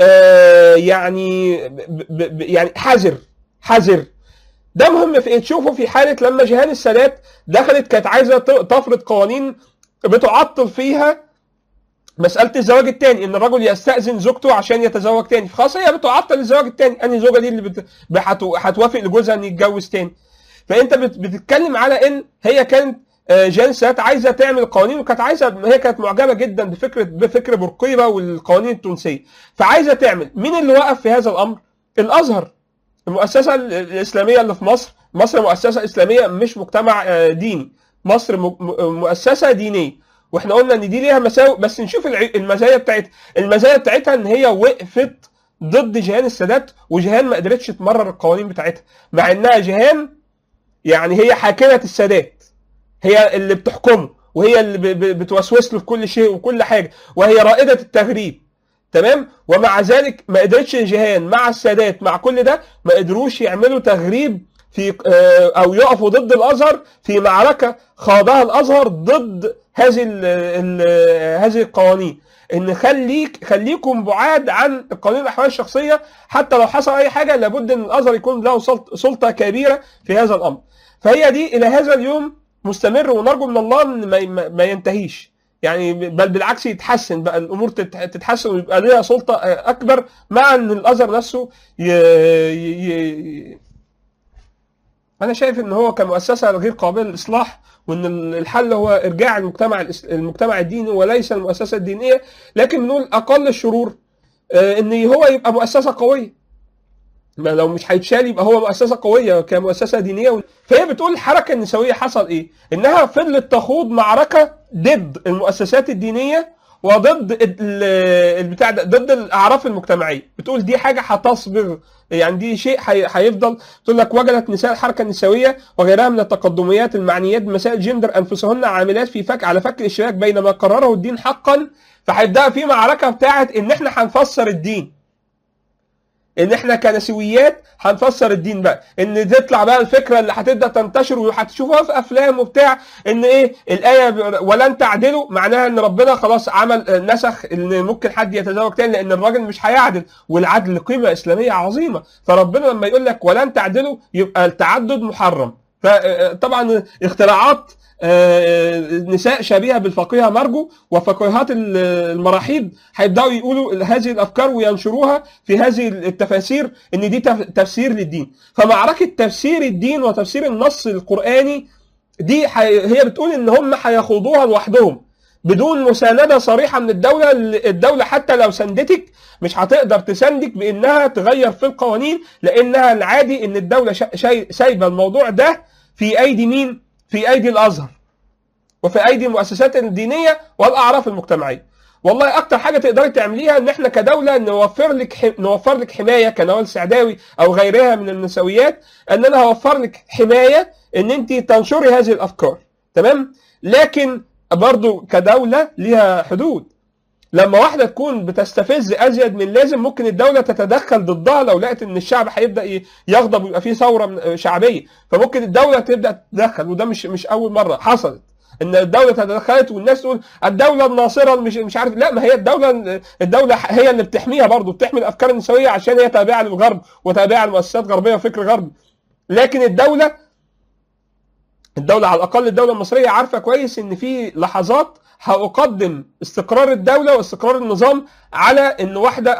آه يعني يعني حذر حذر ده مهم في تشوفوا في حاله لما جيهان السادات دخلت كانت عايزه تفرض قوانين بتعطل فيها مساله الزواج الثاني ان الرجل يستاذن زوجته عشان يتزوج تاني خلاص هي بتعطل الزواج الثاني انهي زوجه دي اللي بت... هتوافق لجوزها ان يتجوز تاني فانت بتتكلم على ان هي كانت جان سات عايزه تعمل قوانين وكانت عايزه هي كانت معجبه جدا بفكره بفكر بورقيبه والقوانين التونسيه فعايزه تعمل مين اللي وقف في هذا الامر؟ الازهر المؤسسه الاسلاميه اللي في مصر مصر مؤسسه اسلاميه مش مجتمع ديني مصر مؤسسه دينيه واحنا قلنا ان دي ليها مساوئ بس نشوف المزايا بتاعت المزايا بتاعتها ان هي وقفت ضد جيهان السادات وجيهان ما قدرتش تمرر القوانين بتاعتها مع انها جيهان يعني هي حاكمه السادات هي اللي بتحكمه وهي اللي بتوسوس له في كل شيء وكل حاجه وهي رائده التغريب تمام ومع ذلك ما قدرتش جيهان مع السادات مع كل ده ما قدروش يعملوا تغريب في او يقفوا ضد الازهر في معركه خاضها الازهر ضد هذه ال ال هذه القوانين ان خليك خليكم بعاد عن قوانين الاحوال الشخصيه حتى لو حصل اي حاجه لابد ان الازهر يكون له سلطه كبيره في هذا الامر فهي دي الى هذا اليوم مستمر ونرجو من الله ان ما, ما ينتهيش يعني بل بالعكس يتحسن بقى الامور تتحسن ويبقى ليها سلطه اكبر مع ان الازهر نفسه ي... ي... انا شايف ان هو كمؤسسه غير قابله للاصلاح وان الحل هو ارجاع المجتمع المجتمع الديني وليس المؤسسه الدينيه لكن نقول اقل الشرور ان هو يبقى مؤسسه قويه ما لو مش هيتشال يبقى هو مؤسسه قويه كمؤسسه دينيه فهي بتقول الحركه النسويه حصل ايه؟ انها فضلت تخوض معركه ضد المؤسسات الدينيه وضد البتاع ده ضد الاعراف المجتمعيه بتقول دي حاجه هتصبغ يعني دي شيء هيفضل تقول لك وجدت نساء الحركه النسويه وغيرها من التقدميات المعنيات بمسائل جندر انفسهن عاملات في فك على فك الاشتراك بين ما قرره الدين حقا فهيبدا في معركه بتاعه ان احنا هنفسر الدين ان احنا كنسويات هنفسر الدين بقى ان تطلع بقى الفكره اللي هتبدا تنتشر وهتشوفوها في افلام وبتاع ان ايه الايه ولن تعدلوا معناها ان ربنا خلاص عمل نسخ ان ممكن حد يتزوج تاني لان الراجل مش هيعدل والعدل قيمه اسلاميه عظيمه فربنا لما يقول لك ولن تعدلوا يبقى التعدد محرم فطبعا اختراعات نساء شبيهه بالفقيهه مرجو وفقيهات المراحيض هيبداوا يقولوا هذه الافكار وينشروها في هذه التفاسير ان دي تفسير للدين فمعركه تفسير الدين وتفسير النص القراني دي هي بتقول ان هم هيخوضوها لوحدهم بدون مساندة صريحة من الدولة الدولة حتى لو سندتك مش هتقدر تساندك بانها تغير في القوانين لانها العادي ان الدولة سايبة الموضوع ده في ايدي مين؟ في ايدي الازهر وفي ايدي المؤسسات الدينيه والاعراف المجتمعيه والله اكتر حاجه تقدري تعمليها ان احنا كدوله نوفر لك ح... نوفر لك حمايه كنوال سعداوي او غيرها من النسويات ان انا هوفر لك حمايه ان انت تنشري هذه الافكار تمام لكن برضو كدوله ليها حدود لما واحده تكون بتستفز ازيد من لازم ممكن الدوله تتدخل ضدها لو لقت ان الشعب هيبدا يغضب ويبقى فيه ثوره شعبيه فممكن الدوله تبدا تتدخل وده مش مش اول مره حصلت ان الدوله تدخلت والناس تقول الدوله الناصره مش مش عارف لا ما هي الدوله الدوله هي اللي بتحميها برضه بتحمي الافكار النسويه عشان هي تابعه للغرب وتابعه لمؤسسات غربيه وفكر غربي لكن الدوله الدوله على الاقل الدوله المصريه عارفه كويس ان في لحظات هأقدم استقرار الدولة واستقرار النظام على ان واحدة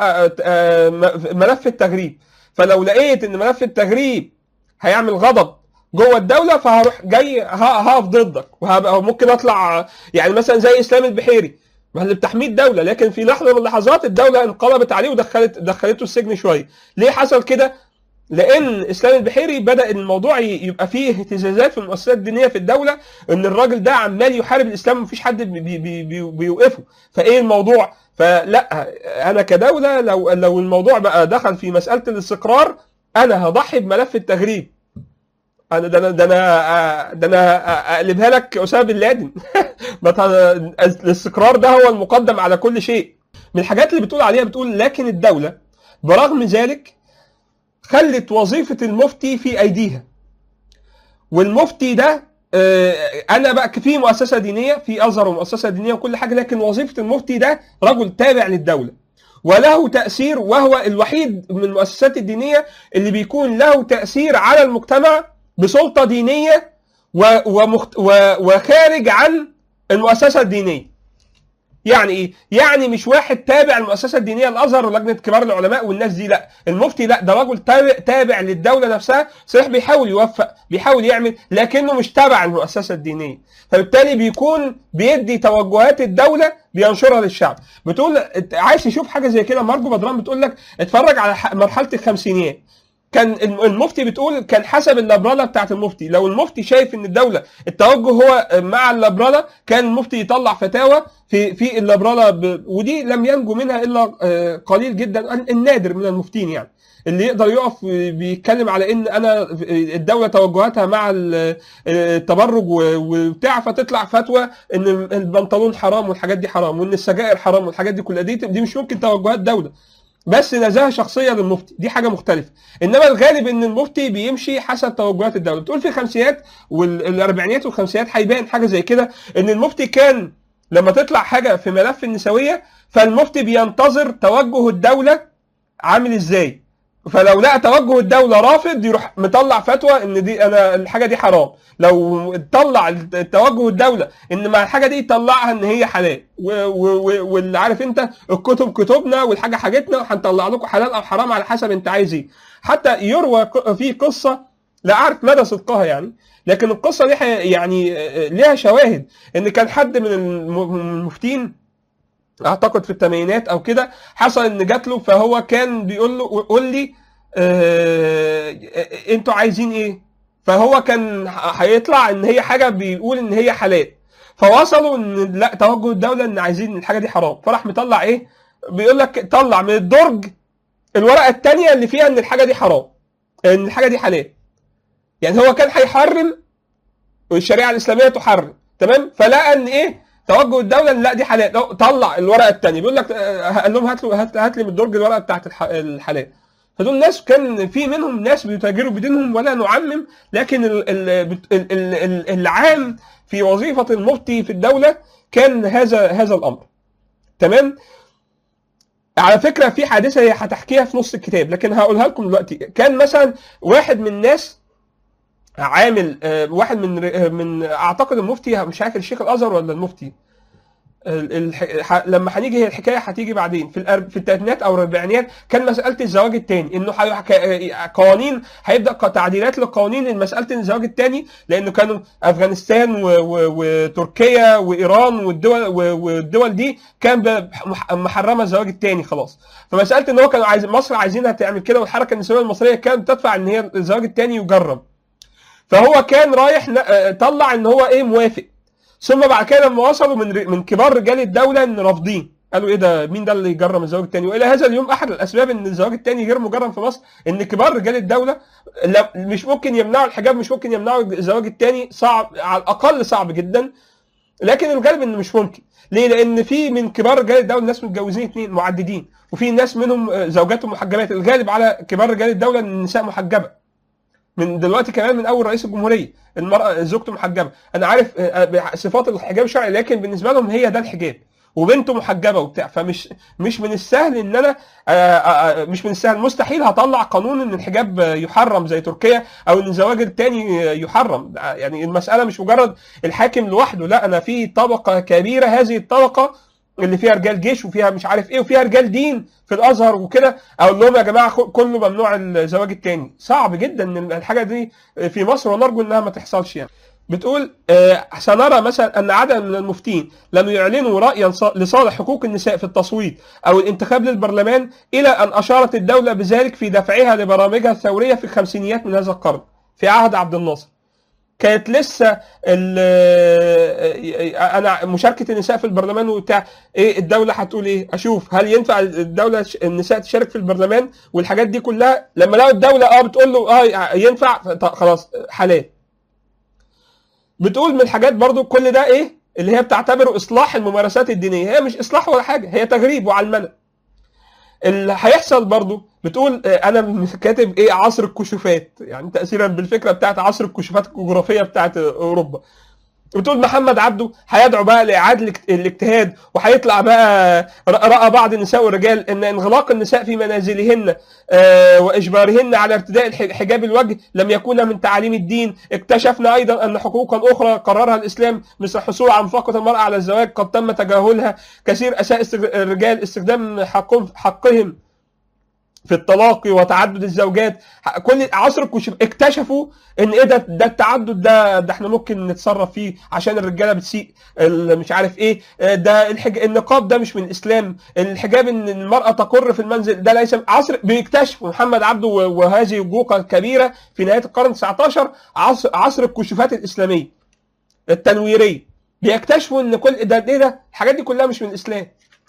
ملف التغريب فلو لقيت ان ملف التغريب هيعمل غضب جوه الدولة فهروح جاي هقف ضدك وهبقى ممكن اطلع يعني مثلا زي اسلام البحيري ما اللي بتحميه الدوله لكن في لحظه من اللحظات الدوله انقلبت عليه ودخلت دخلته السجن شويه ليه حصل كده لان اسلام البحيري بدا الموضوع ي- يبقى فيه اهتزازات في المؤسسات الدينيه في الدوله ان الراجل ده عمال يحارب الاسلام ومفيش حد بي بي بي بي بيوقفه فايه الموضوع فلا انا كدوله لو لو الموضوع بقى دخل في مساله الاستقرار انا هضحي بملف التغريب انا ده انا ده انا ده انا اقلبها لك اسامه بن لادن ما ت- الاستقرار ده هو المقدم على كل شيء من الحاجات اللي بتقول عليها بتقول لكن الدوله برغم ذلك خلت وظيفه المفتي في ايديها والمفتي ده آه، انا بقى في مؤسسه دينيه في ازهر ومؤسسه دينيه وكل حاجه لكن وظيفه المفتي ده رجل تابع للدوله وله تاثير وهو الوحيد من المؤسسات الدينيه اللي بيكون له تاثير على المجتمع بسلطه دينيه و- ومخت... و... وخارج عن المؤسسه الدينيه يعني ايه؟ يعني مش واحد تابع المؤسسه الدينيه الازهر ولجنه كبار العلماء والناس دي لا، المفتي لا ده رجل تابع, تابع للدوله نفسها، صحيح بيحاول يوفق، بيحاول يعمل لكنه مش تبع المؤسسه الدينيه، فبالتالي بيكون بيدي توجهات الدوله بينشرها للشعب، بتقول عايز تشوف حاجه زي كده مارجو بدران بتقول لك اتفرج على ح- مرحله الخمسينيات، كان الم- المفتي بتقول كان حسب اللبرله بتاعت المفتي لو المفتي شايف ان الدوله التوجه هو مع اللبرله كان المفتي يطلع فتاوى في في اللبرله ب... ودي لم ينجو منها الا آه، قليل جدا النادر من المفتين يعني اللي يقدر يقف بيتكلم على ان انا الدوله توجهاتها مع ال- التبرج و- وبتاع فتطلع فتوى ان البنطلون حرام والحاجات دي حرام وان السجائر حرام والحاجات دي كلها دي دي مش ممكن توجهات دوله بس نزاهه شخصيه للمفتي دي حاجه مختلفه انما الغالب ان المفتي بيمشي حسب توجهات الدوله بتقول في الخمسينات والاربعينيات والخمسينات هيبان حاجه زي كده ان المفتي كان لما تطلع حاجه في ملف النسويه فالمفتي بينتظر توجه الدوله عامل ازاي فلو لقى توجه الدوله رافض يروح مطلع فتوى ان دي انا الحاجه دي حرام لو طلع توجه الدوله ان مع الحاجه دي يطلعها ان هي حلال و- و- و- واللي عارف انت الكتب كتبنا والحاجه حاجتنا وهنطلع لكم حلال او حرام على حسب انت عايز ايه حتى يروى ق- في قصه لا اعرف مدى صدقها يعني لكن القصه دي ح- يعني آه، ليها شواهد ان كان حد من الم- من المفتين اعتقد في الثمانينات او كده حصل ان جات له فهو كان بيقول له قول لي آه، انتوا عايزين ايه فهو كان هيطلع ان هي حاجه بيقول ان هي حلال فوصلوا ان لا توجه الدوله ان عايزين الحاجه دي حرام فراح مطلع ايه بيقول لك طلع من الدرج الورقه الثانيه اللي فيها ان الحاجه دي حرام ان الحاجه دي حلال يعني هو كان هيحرم والشريعه الاسلاميه تحرم تمام فلقى ان ايه توجه الدوله ان لا دي حلال لو طلع الورقه الثانيه بيقول لك آه، قال لهم هات له هات, هات لي من الدرج الورقه بتاعت الح- الحلال فدول ناس كان في منهم ناس بيتاجروا بدينهم ولا نعمم لكن ال ال ال ال ال العام في وظيفه المفتي في الدوله كان هذا هذا الامر تمام على فكره في حادثه هي هتحكيها في نص الكتاب لكن هقولها لكم دلوقتي كان مثلا واحد من الناس عامل آه، واحد من آه، من اعتقد المفتي مش عارف الشيخ الازهر ولا المفتي ال- الح- ح- لما هنيجي هي الحكايه هتيجي بعدين في الأرب... في الثلاثينات او الاربعينات كان مساله الزواج الثاني انه حي... ك- قوانين هيبدا ق- تعديلات للقوانين مساله الزواج الثاني لانه كانوا افغانستان و... و... وتركيا وايران والدول و... والدول دي كان ب... مح- محرمه الزواج الثاني خلاص فمساله ان هو كانوا عايزين مصر عايزينها تعمل كده والحركه النسويه المصريه كانت تدفع ان هي الزواج الثاني يجرم فهو كان رايح ن- آه، طلع ان هو ايه موافق ثم بعد كده لما وصلوا من ر- من كبار رجال الدوله ان رافضين قالوا ايه ده مين ده اللي يجرم الزواج الثاني والى هذا اليوم احد الاسباب ان الزواج الثاني غير مجرم في مصر ان كبار رجال الدوله لا مش ممكن يمنعوا الحجاب مش ممكن يمنعوا الزواج الثاني صعب على الاقل صعب جدا لكن الغالب انه مش ممكن ليه لان في من كبار رجال الدوله ناس متجوزين اثنين معددين وفي ناس منهم آه، زوجاتهم محجبات الغالب على كبار رجال الدوله ان النساء محجبه من دلوقتي كمان من اول رئيس الجمهوريه المراه زوجته محجبه انا عارف آه، آه، صفات الحجاب الشرعي لكن بالنسبه لهم هي ده الحجاب وبنته محجبه وبتاع فمش مش من السهل ان انا آه، آه، آه، مش من السهل مستحيل هطلع قانون ان الحجاب آه، يحرم زي تركيا او ان الزواج الثاني يحرم آه، يعني المساله مش مجرد الحاكم لوحده لا انا في طبقه كبيره هذه الطبقه اللي فيها رجال جيش وفيها مش عارف ايه وفيها رجال دين في الازهر وكده اقول لهم يا جماعه خ- كله ممنوع الزواج الثاني صعب جدا ان الحاجه دي في مصر ونرجو انها ما تحصلش يعني بتقول آه، سنرى مثلا ان عدد من المفتين لم يعلنوا رايا ص- لصالح حقوق النساء في التصويت او الانتخاب للبرلمان الى ان اشارت الدوله بذلك في دفعها لبرامجها الثوريه في الخمسينيات من هذا القرن في عهد عبد الناصر كانت لسه ال- انا مشاركه النساء في البرلمان وبتاع ايه الدوله هتقول ايه اشوف هل ينفع الدوله النساء تشارك في البرلمان والحاجات دي كلها لما لقوا الدوله اه بتقول له اه ينفع طب خلاص حلال بتقول من الحاجات برضو كل ده ايه اللي هي بتعتبره اصلاح الممارسات الدينيه هي مش اصلاح ولا حاجه هي تغريب وعلمنه اللي هيحصل برضو بتقول آه، انا كاتب ايه عصر الكشوفات يعني تاثيرا بالفكره بتاعت عصر الكشوفات الجغرافيه بتاعت اوروبا بتقول محمد عبده هيدعو بقى لاعاده الاجت- الاجتهاد وهيطلع بقى ر- راى بعض النساء والرجال ان انغلاق النساء في منازلهن آه، واجبارهن على ارتداء الح- حجاب الوجه لم يكون من تعاليم الدين اكتشفنا ايضا ان حقوقا اخرى قررها الاسلام مثل الحصول على منفقه المراه على الزواج قد تم تجاهلها كثير اساء استغ- الرجال استخدام حقهم حقهم في التلاقي وتعدد الزوجات ح- كل عصر الكشوف اكتشفوا ان ايه ده ده التعدد ده ده احنا ممكن نتصرف فيه عشان الرجاله بتسيء ال- مش عارف ايه آه، ده الحج... النقاب ده مش من الاسلام الحجاب ان المراه تقر في المنزل ده ليس عصر بيكتشفوا محمد عبده و- وهذه الجوقه الكبيره في نهايه القرن 19 عصر عصر الكشوفات الاسلاميه التنويريه بيكتشفوا ان كل ده ايه ده الحاجات دي كلها مش من الاسلام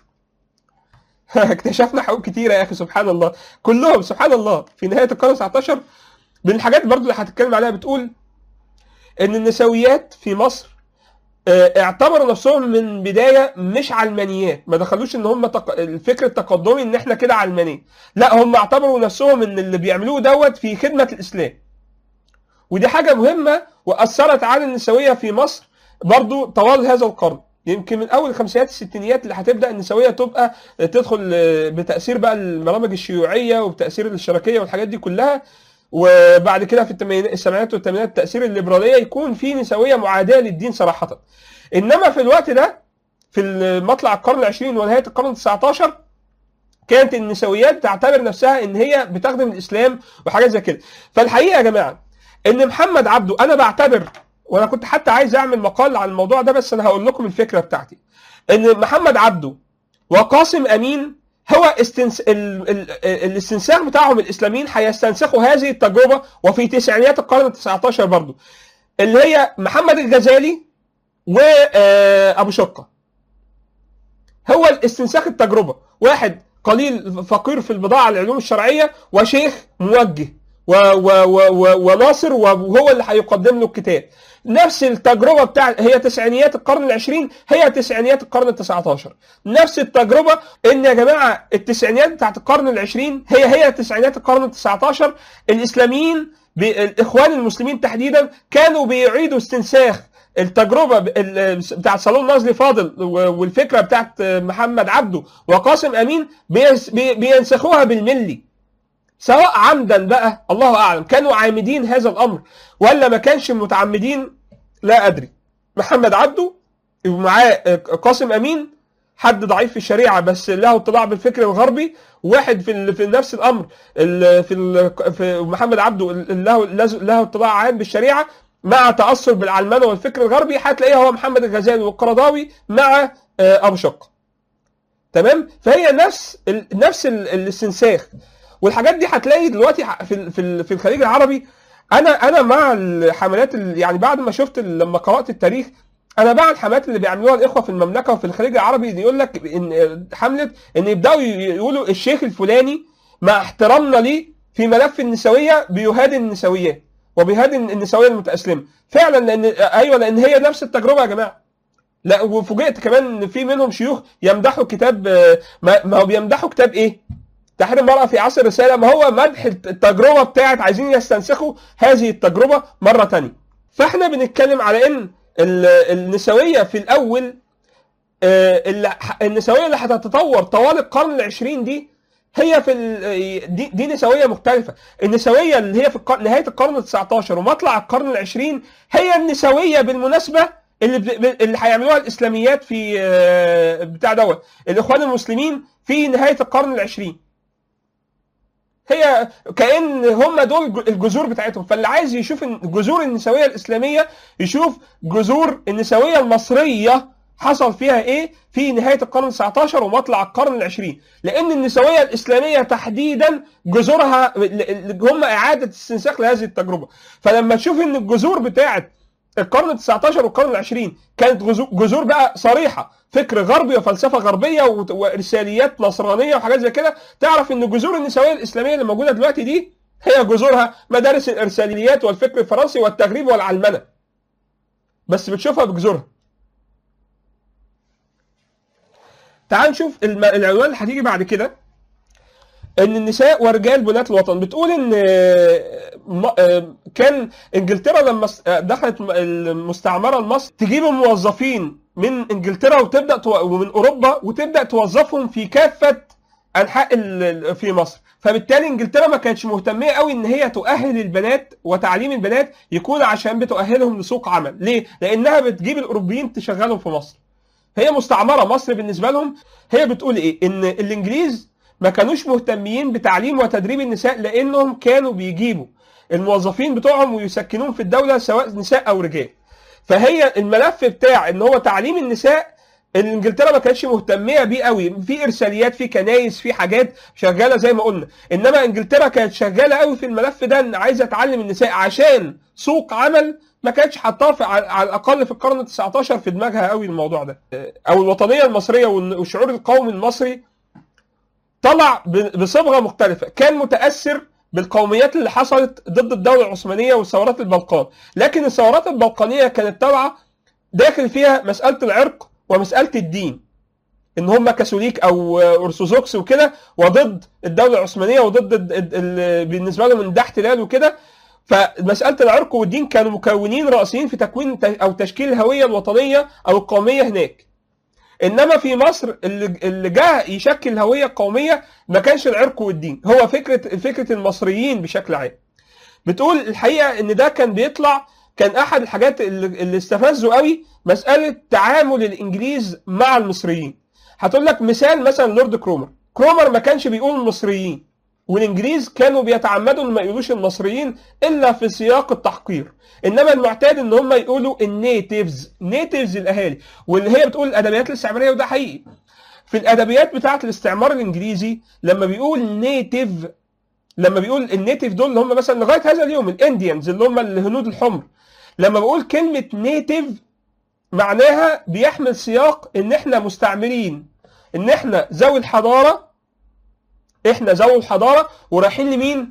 اكتشفنا حقوق كتيره يا اخي سبحان الله كلهم سبحان الله في نهايه القرن 19 من الحاجات برضو اللي هتتكلم عليها بتقول ان النسويات في مصر آه، اعتبروا نفسهم من بدايه مش علمانيات ما دخلوش ان هم تق... الفكر التقدمي ان احنا كده علمانيه لا هم اعتبروا نفسهم ان اللي بيعملوه دوت في خدمه الاسلام ودي حاجه مهمه واثرت على النسويه في مصر برضو طوال هذا القرن يمكن من اول الخمسينات الستينيات اللي هتبدا النسويه تبقى تدخل آه، بتاثير بقى البرامج الشيوعيه وبتاثير الاشتراكيه والحاجات دي كلها وبعد كده في التمانينات السبعينات والثمانينات تاثير الليبراليه يكون في نسويه معاديه للدين صراحه انما في الوقت ده في مطلع القرن العشرين ونهايه القرن التسعتاشر كانت النسويات تعتبر نفسها ان هي بتخدم الاسلام وحاجات زي كده فالحقيقه يا جماعه ان محمد عبده انا بعتبر وانا كنت حتى عايز اعمل مقال عن الموضوع ده بس انا هقول لكم الفكره بتاعتي ان محمد عبده وقاسم امين هو استنس... ال... ال... الاستنساخ بتاعهم الاسلاميين هيستنسخوا هذه التجربه وفي تسعينيات القرن ال 19 برضه اللي هي محمد الغزالي وابو شقه هو الاستنساخ التجربه واحد قليل فقير في البضاعه العلوم الشرعيه وشيخ موجه و و و و وناصر وهو اللي هيقدم له الكتاب نفس التجربه بتاع هي تسعينيات القرن العشرين هي تسعينيات القرن التسعة عشر نفس التجربه ان يا جماعه التسعينيات بتاعت القرن العشرين هي هي تسعينيات القرن التسعة عشر الاسلاميين الاخوان المسلمين تحديدا كانوا بيعيدوا استنساخ التجربه بتاعت صالون نازلي فاضل والفكره بتاعت محمد عبده وقاسم امين بينسخوها بالملي سواء عمدا بقى الله اعلم كانوا عامدين هذا الامر ولا ما كانش متعمدين لا ادري محمد عبده ومعاه قاسم امين حد ضعيف في الشريعه بس له اطلاع بالفكر الغربي واحد في في نفس الامر في في محمد عبده له له اطلاع عام بالشريعه مع تاثر بالعلمنه والفكر الغربي هتلاقيه هو محمد الغزالي والقرضاوي مع ابو شقه تمام فهي نفس ال نفس ال الاستنساخ والحاجات دي هتلاقي دلوقتي في في في الخليج العربي انا انا مع الحملات يعني بعد ما شفت لما قرات التاريخ انا مع الحملات اللي بيعملوها الاخوه في المملكه وفي الخليج العربي يقول لك ان حمله ان يبداوا يقولوا الشيخ الفلاني مع احترامنا ليه في ملف النسويه بيهادن النسويات وبيهادن النسويه المتاسلمه فعلا لان ايوه لان هي نفس التجربه يا جماعه لا وفوجئت كمان ان في منهم شيوخ يمدحوا كتاب ما هو بيمدحوا كتاب ايه؟ تحرير المرأة في عصر الرسالة ما هو مدح التجربة بتاعت عايزين يستنسخوا هذه التجربة مرة تانية فاحنا بنتكلم على ان النسوية في الأول النسوية اللي هتتطور طوال القرن العشرين دي هي في دي, دي نسوية مختلفة النسوية اللي هي في القرن نهاية القرن ال 19 ومطلع القرن العشرين هي النسوية بالمناسبة اللي اللي هيعملوها الاسلاميات في بتاع دوت الاخوان المسلمين في نهايه القرن العشرين هي كأن هم دول الجذور بتاعتهم فاللي عايز يشوف الجذور النسوية الإسلامية يشوف جذور النسوية المصرية حصل فيها ايه في نهايه القرن ال19 ومطلع القرن العشرين لان النسويه الاسلاميه تحديدا جذورها هم اعاده استنساخ لهذه التجربه فلما تشوف ان الجذور بتاعه القرن ال19 والقرن العشرين كانت جذور بقى صريحه فكر غربي وفلسفه غربيه وارساليات نصرانيه وحاجات زي كده تعرف ان جذور النسويه الاسلاميه اللي موجوده دلوقتي دي هي جذورها مدارس الارساليات والفكر الفرنسي والتغريب والعلمنه بس بتشوفها بجذورها تعال نشوف العنوان اللي هتيجي بعد كده ان النساء ورجال بنات الوطن بتقول ان كان انجلترا لما دخلت المستعمره لمصر تجيب الموظفين من انجلترا وتبدا ومن اوروبا وتبدا توظفهم في كافه انحاء في مصر فبالتالي انجلترا ما كانتش مهتميه قوي ان هي تؤهل البنات وتعليم البنات يكون عشان بتؤهلهم لسوق عمل ليه لانها بتجيب الاوروبيين تشغلهم في مصر هي مستعمره مصر بالنسبه لهم هي بتقول ايه ان الانجليز ما كانوش مهتمين بتعليم وتدريب النساء لانهم كانوا بيجيبوا الموظفين بتوعهم ويسكنوهم في الدوله سواء نساء او رجال فهي الملف بتاع ان هو تعليم النساء انجلترا ما كانتش مهتميه بيه قوي في ارساليات في كنايس في حاجات شغاله زي ما قلنا انما انجلترا كانت شغاله قوي في الملف ده ان عايزه تعلم النساء عشان سوق عمل ما كانتش حاطاه على الاقل في القرن ال 19 في دماغها قوي الموضوع ده او الوطنيه المصريه والشعور القومي المصري طلع بصبغه مختلفه كان متاثر بالقوميات اللي حصلت ضد الدوله العثمانيه وثورات البلقان لكن الثورات البلقانيه كانت طالعه داخل فيها مساله العرق ومساله الدين ان هم كاثوليك او ارثوذكس وكده وضد الدوله العثمانيه وضد بالنسبه لهم ان ده احتلال وكده فمساله العرق والدين كانوا مكونين رئيسيين في تكوين او تشكيل الهويه الوطنيه او القوميه هناك انما في مصر اللي اللي جه يشكل الهويه القوميه ما كانش العرق والدين هو فكره فكره المصريين بشكل عام بتقول الحقيقه ان ده كان بيطلع كان احد الحاجات اللي, اللي استفزوا قوي مساله تعامل الانجليز مع المصريين هتقول لك مثال مثلا لورد كرومر كرومر ما كانش بيقول المصريين والانجليز كانوا بيتعمدوا ان ما يقولوش المصريين الا في سياق التحقير انما المعتاد ان هم يقولوا النيتيفز نيتيفز الاهالي واللي هي بتقول الادبيات الاستعماريه وده حقيقي في الادبيات بتاعه الاستعمار الانجليزي لما بيقول نيتيف لما بيقول النيتيف دول اللي هم مثلا لغايه هذا اليوم الانديانز اللي هم الهنود الحمر لما بقول كلمه نيتيف معناها بيحمل سياق ان احنا مستعمرين ان احنا ذوي الحضاره احنا ذوي الحضاره ورايحين لمين؟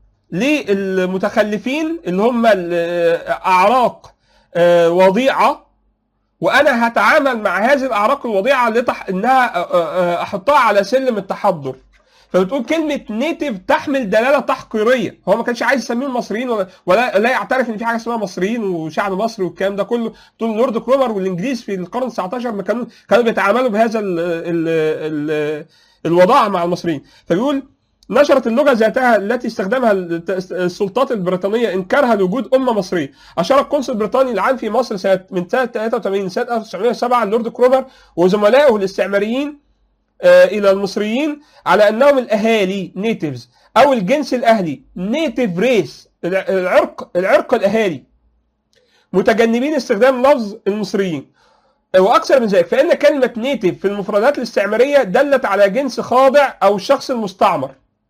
للمتخلفين اللي هم اعراق وضيعه وانا هتعامل مع هذه الاعراق الوضيعه لتح... انها احطها على سلم التحضر فبتقول كلمه نيتيف تحمل دلاله تحقيريه هو ما كانش عايز يسميهم مصريين ولا ولا لا يعترف ان في حاجه اسمها مصريين وشعب مصري والكلام ده كله تقول لورد كرومر والانجليز في القرن 19 ما كانوا كانوا بيتعاملوا بهذا ال ال ال الوضاعه مع المصريين فبيقول نشرت اللغه ذاتها التي استخدمها السلطات البريطانيه انكارها لوجود امه مصريه اشار القنصل البريطاني العام في مصر سنه من سنه 83 سنه 1907 لورد كرومر وزملائه الاستعماريين الى المصريين على انهم الاهالي نيتيفز او الجنس الاهلي نيتيف ريس العرق العرق الاهالي متجنبين استخدام لفظ المصريين واكثر من ذلك فان كلمه نيتيف في المفردات الاستعماريه دلت على جنس خاضع او الشخص المستعمر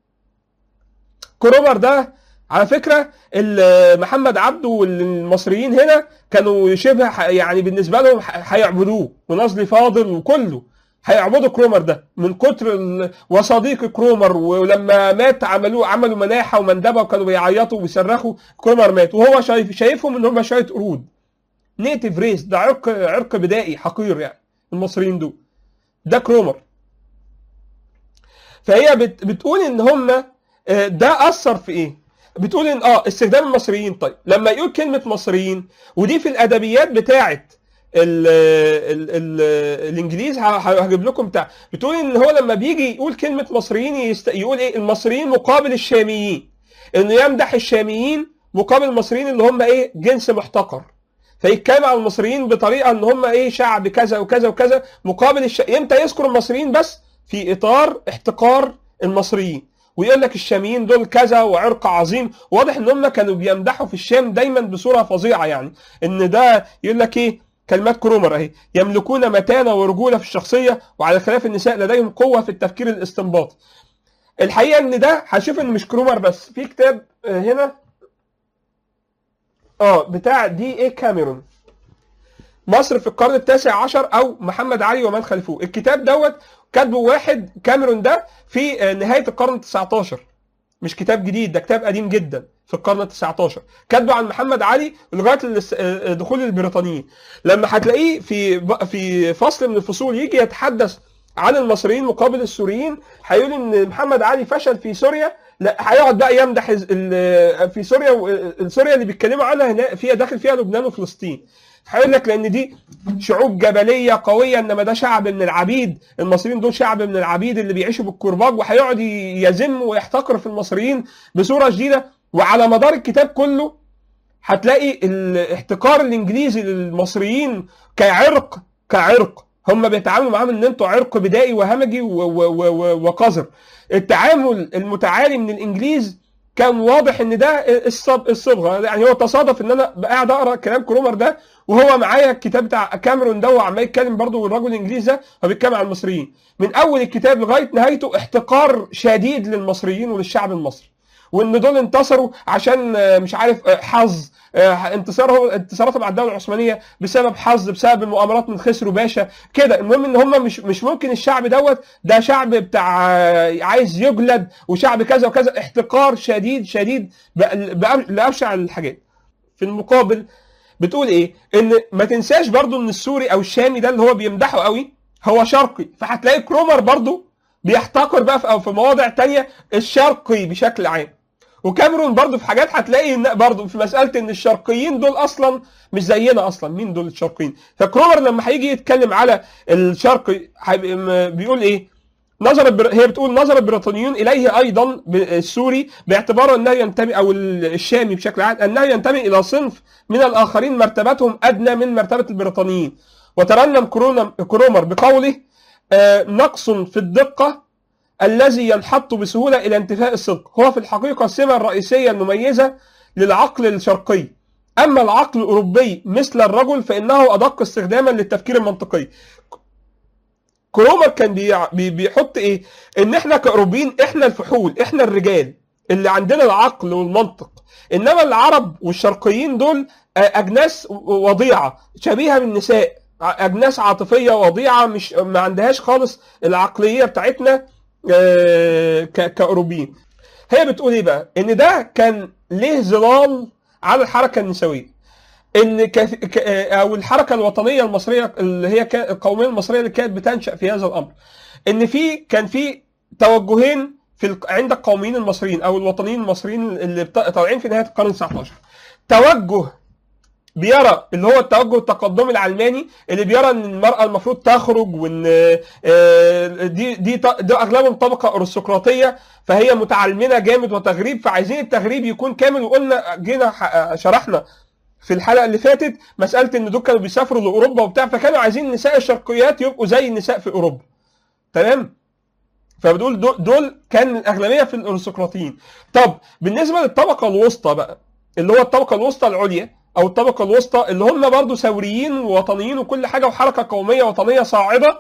كرومر ده على فكره محمد عبده والمصريين هنا كانوا شبه يعني بالنسبه لهم هيعبدوه ونصلي فاضل وكله هيعبدوا كرومر ده من كتر ال... وصديق كرومر ولما مات عملوه عملوا مناحه ومندبه وكانوا بيعيطوا ويصرخوا كرومر مات وهو شايف شايفهم ان هم شويه قرود نيتيف ريس ده عرق عرق بدائي حقير يعني المصريين دول ده كرومر فهي بت... بتقول ان هم ده اثر في ايه بتقول ان اه استخدام المصريين طيب لما يقول كلمه مصريين ودي في الادبيات بتاعه ال ال ال الانجليز هجيب لكم بتاع بتقول ان هو لما بيجي يقول كلمه مصريين يست... يقول ايه المصريين مقابل الشاميين انه يمدح الشاميين مقابل المصريين اللي هم ايه جنس محتقر فيتكلم عن المصريين بطريقه ان هم ايه شعب كذا وكذا وكذا مقابل الش... امتى يذكر المصريين بس في اطار احتقار المصريين ويقول لك الشاميين دول كذا وعرق عظيم واضح ان هم كانوا بيمدحوا في الشام دايما بصوره فظيعه يعني ان ده يقول لك ايه كلمات كرومر اهي يملكون متانه ورجوله في الشخصيه وعلى خلاف النساء لديهم قوه في التفكير الاستنباطي الحقيقه ان ده هشوف ان مش كرومر بس في كتاب آه، هنا اه بتاع دي ايه كاميرون مصر في القرن التاسع عشر او محمد علي ومن خلفوه الكتاب دوت كاتبه واحد كاميرون ده في آه، نهايه القرن ال 19 مش كتاب جديد ده كتاب قديم جدا في القرن ال 19 كاتبه عن محمد علي لغايه الاس- آه، دخول البريطانيين لما هتلاقيه في ب- في فصل من الفصول يجي يتحدث عن المصريين مقابل السوريين هيقول ان محمد علي فشل في سوريا لا هيقعد بقى يمدح الز- ال- في سوريا و- سوريا اللي بيتكلموا عنها هنا فيها داخل فيها لبنان وفلسطين هيقول لك لان دي شعوب جبليه قويه انما ده شعب من العبيد المصريين دول شعب من العبيد اللي بيعيشوا بالكرباج وهيقعد ي- يذم ويحتقر في المصريين بصوره شديده وعلى مدار الكتاب كله هتلاقي الاحتكار الانجليزي للمصريين كعرق كعرق هم بيتعاملوا معاهم ان انتوا عرق بدائي وهمجي و- و- و- و- وقذر التعامل المتعالي من الانجليز كان واضح ان ده الصب الصبغه يعني هو تصادف ان انا قاعد اقرا كلام كرومر ده وهو معايا الكتاب بتاع كاميرون ده وعمال يتكلم برضه والراجل الانجليزي ده هو بيتكلم عن المصريين من اول الكتاب لغايه نهايته احتقار شديد للمصريين وللشعب المصري وان دول انتصروا عشان آه، مش عارف آه، حظ آه، انتصارهم انتصاراتهم على الدوله العثمانيه بسبب حظ بسبب المؤامرات من خسروا باشا كده المهم ان هم مش مش ممكن الشعب دوت ده شعب بتاع آه، عايز يجلد وشعب كذا وكذا احتقار شديد شديد بأ- بأ- لابشع الحاجات في المقابل بتقول ايه ان ما تنساش برضو ان السوري او الشامي ده اللي هو بيمدحه قوي هو شرقي فهتلاقي كرومر برضو بيحتقر بقى في, أو في مواضع تانية الشرقي بشكل عام وكاميرون برضو في حاجات هتلاقي ان برضو في مساله ان الشرقيين دول اصلا مش زينا اصلا مين دول الشرقيين فكرومر لما هيجي يتكلم على الشرقي هيبقى م- بيقول ايه نظر البر... هي بتقول نظر البريطانيون اليه ايضا ب- السوري باعتباره انه ينتمي او ال- الشامي بشكل عام انه ينتمي الى صنف من الاخرين مرتبتهم ادنى من مرتبه البريطانيين وترنم كرونا- كرومر بقوله آه، نقص في الدقه الذي ينحط بسهوله الى انتفاء الصدق هو في الحقيقه السمه الرئيسيه المميزه للعقل الشرقي اما العقل الاوروبي مثل الرجل فانه ادق استخداما للتفكير المنطقي كرومر كان بيع- بي- بيحط ايه ان احنا كاوروبيين احنا الفحول احنا الرجال اللي عندنا العقل والمنطق انما العرب والشرقيين دول آه، اجناس وضيعه شبيهه بالنساء ع- اجناس عاطفيه وضيعه مش ما عندهاش خالص العقليه بتاعتنا آه، ك- كاوروبيين هي بتقول ايه بقى ان ده كان ليه ظلال على الحركه النسويه ان كث... ك... او الحركه الوطنيه المصريه اللي هي كا- القوميه المصريه اللي كانت بتنشا في هذا الامر ان في كان في توجهين في ال... عند القوميين المصريين او الوطنيين المصريين اللي بت... طالعين في نهايه القرن ال 19 توجه بيرى اللي هو التوجه التقدمي العلماني اللي بيرى ان المراه المفروض تخرج وان آه، دي دي ط- ده اغلبهم طبقه ارستقراطيه فهي متعلمنه جامد وتغريب فعايزين التغريب يكون كامل وقلنا جينا ح- شرحنا في الحلقه اللي فاتت مساله ان دول كانوا بيسافروا لاوروبا وبتاع فكانوا عايزين النساء الشرقيات يبقوا زي النساء في اوروبا تمام فبدول دول, دول كان الاغلبيه في الارستقراطيين طب بالنسبه للطبقه الوسطى بقى اللي هو الطبقه الوسطى العليا او الطبقه الوسطى اللي هم برضو ثوريين ووطنيين وكل حاجه وحركه قوميه وطنيه صاعده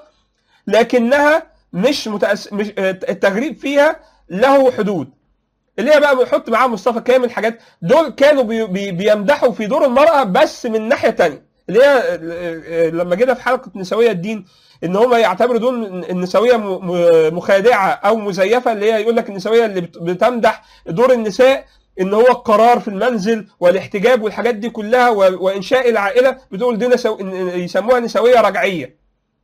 لكنها مش متأس... مش آه، التغريب فيها له حدود اللي هي بقى بيحط معاه مصطفى كامل حاجات دول كانوا بي... بي... بيمدحوا في دور المرأة بس من ناحية تانية اللي هي آه، لما جينا في حلقة نسوية الدين ان هم يعتبروا دول النسوية م... م- مخادعة او مزيفة اللي هي يقول لك النسوية اللي بت... بتمدح دور النساء ان هو القرار في المنزل والاحتجاب والحاجات دي كلها و... وانشاء العائلة بتقول دي نسو... يسموها نسوية رجعية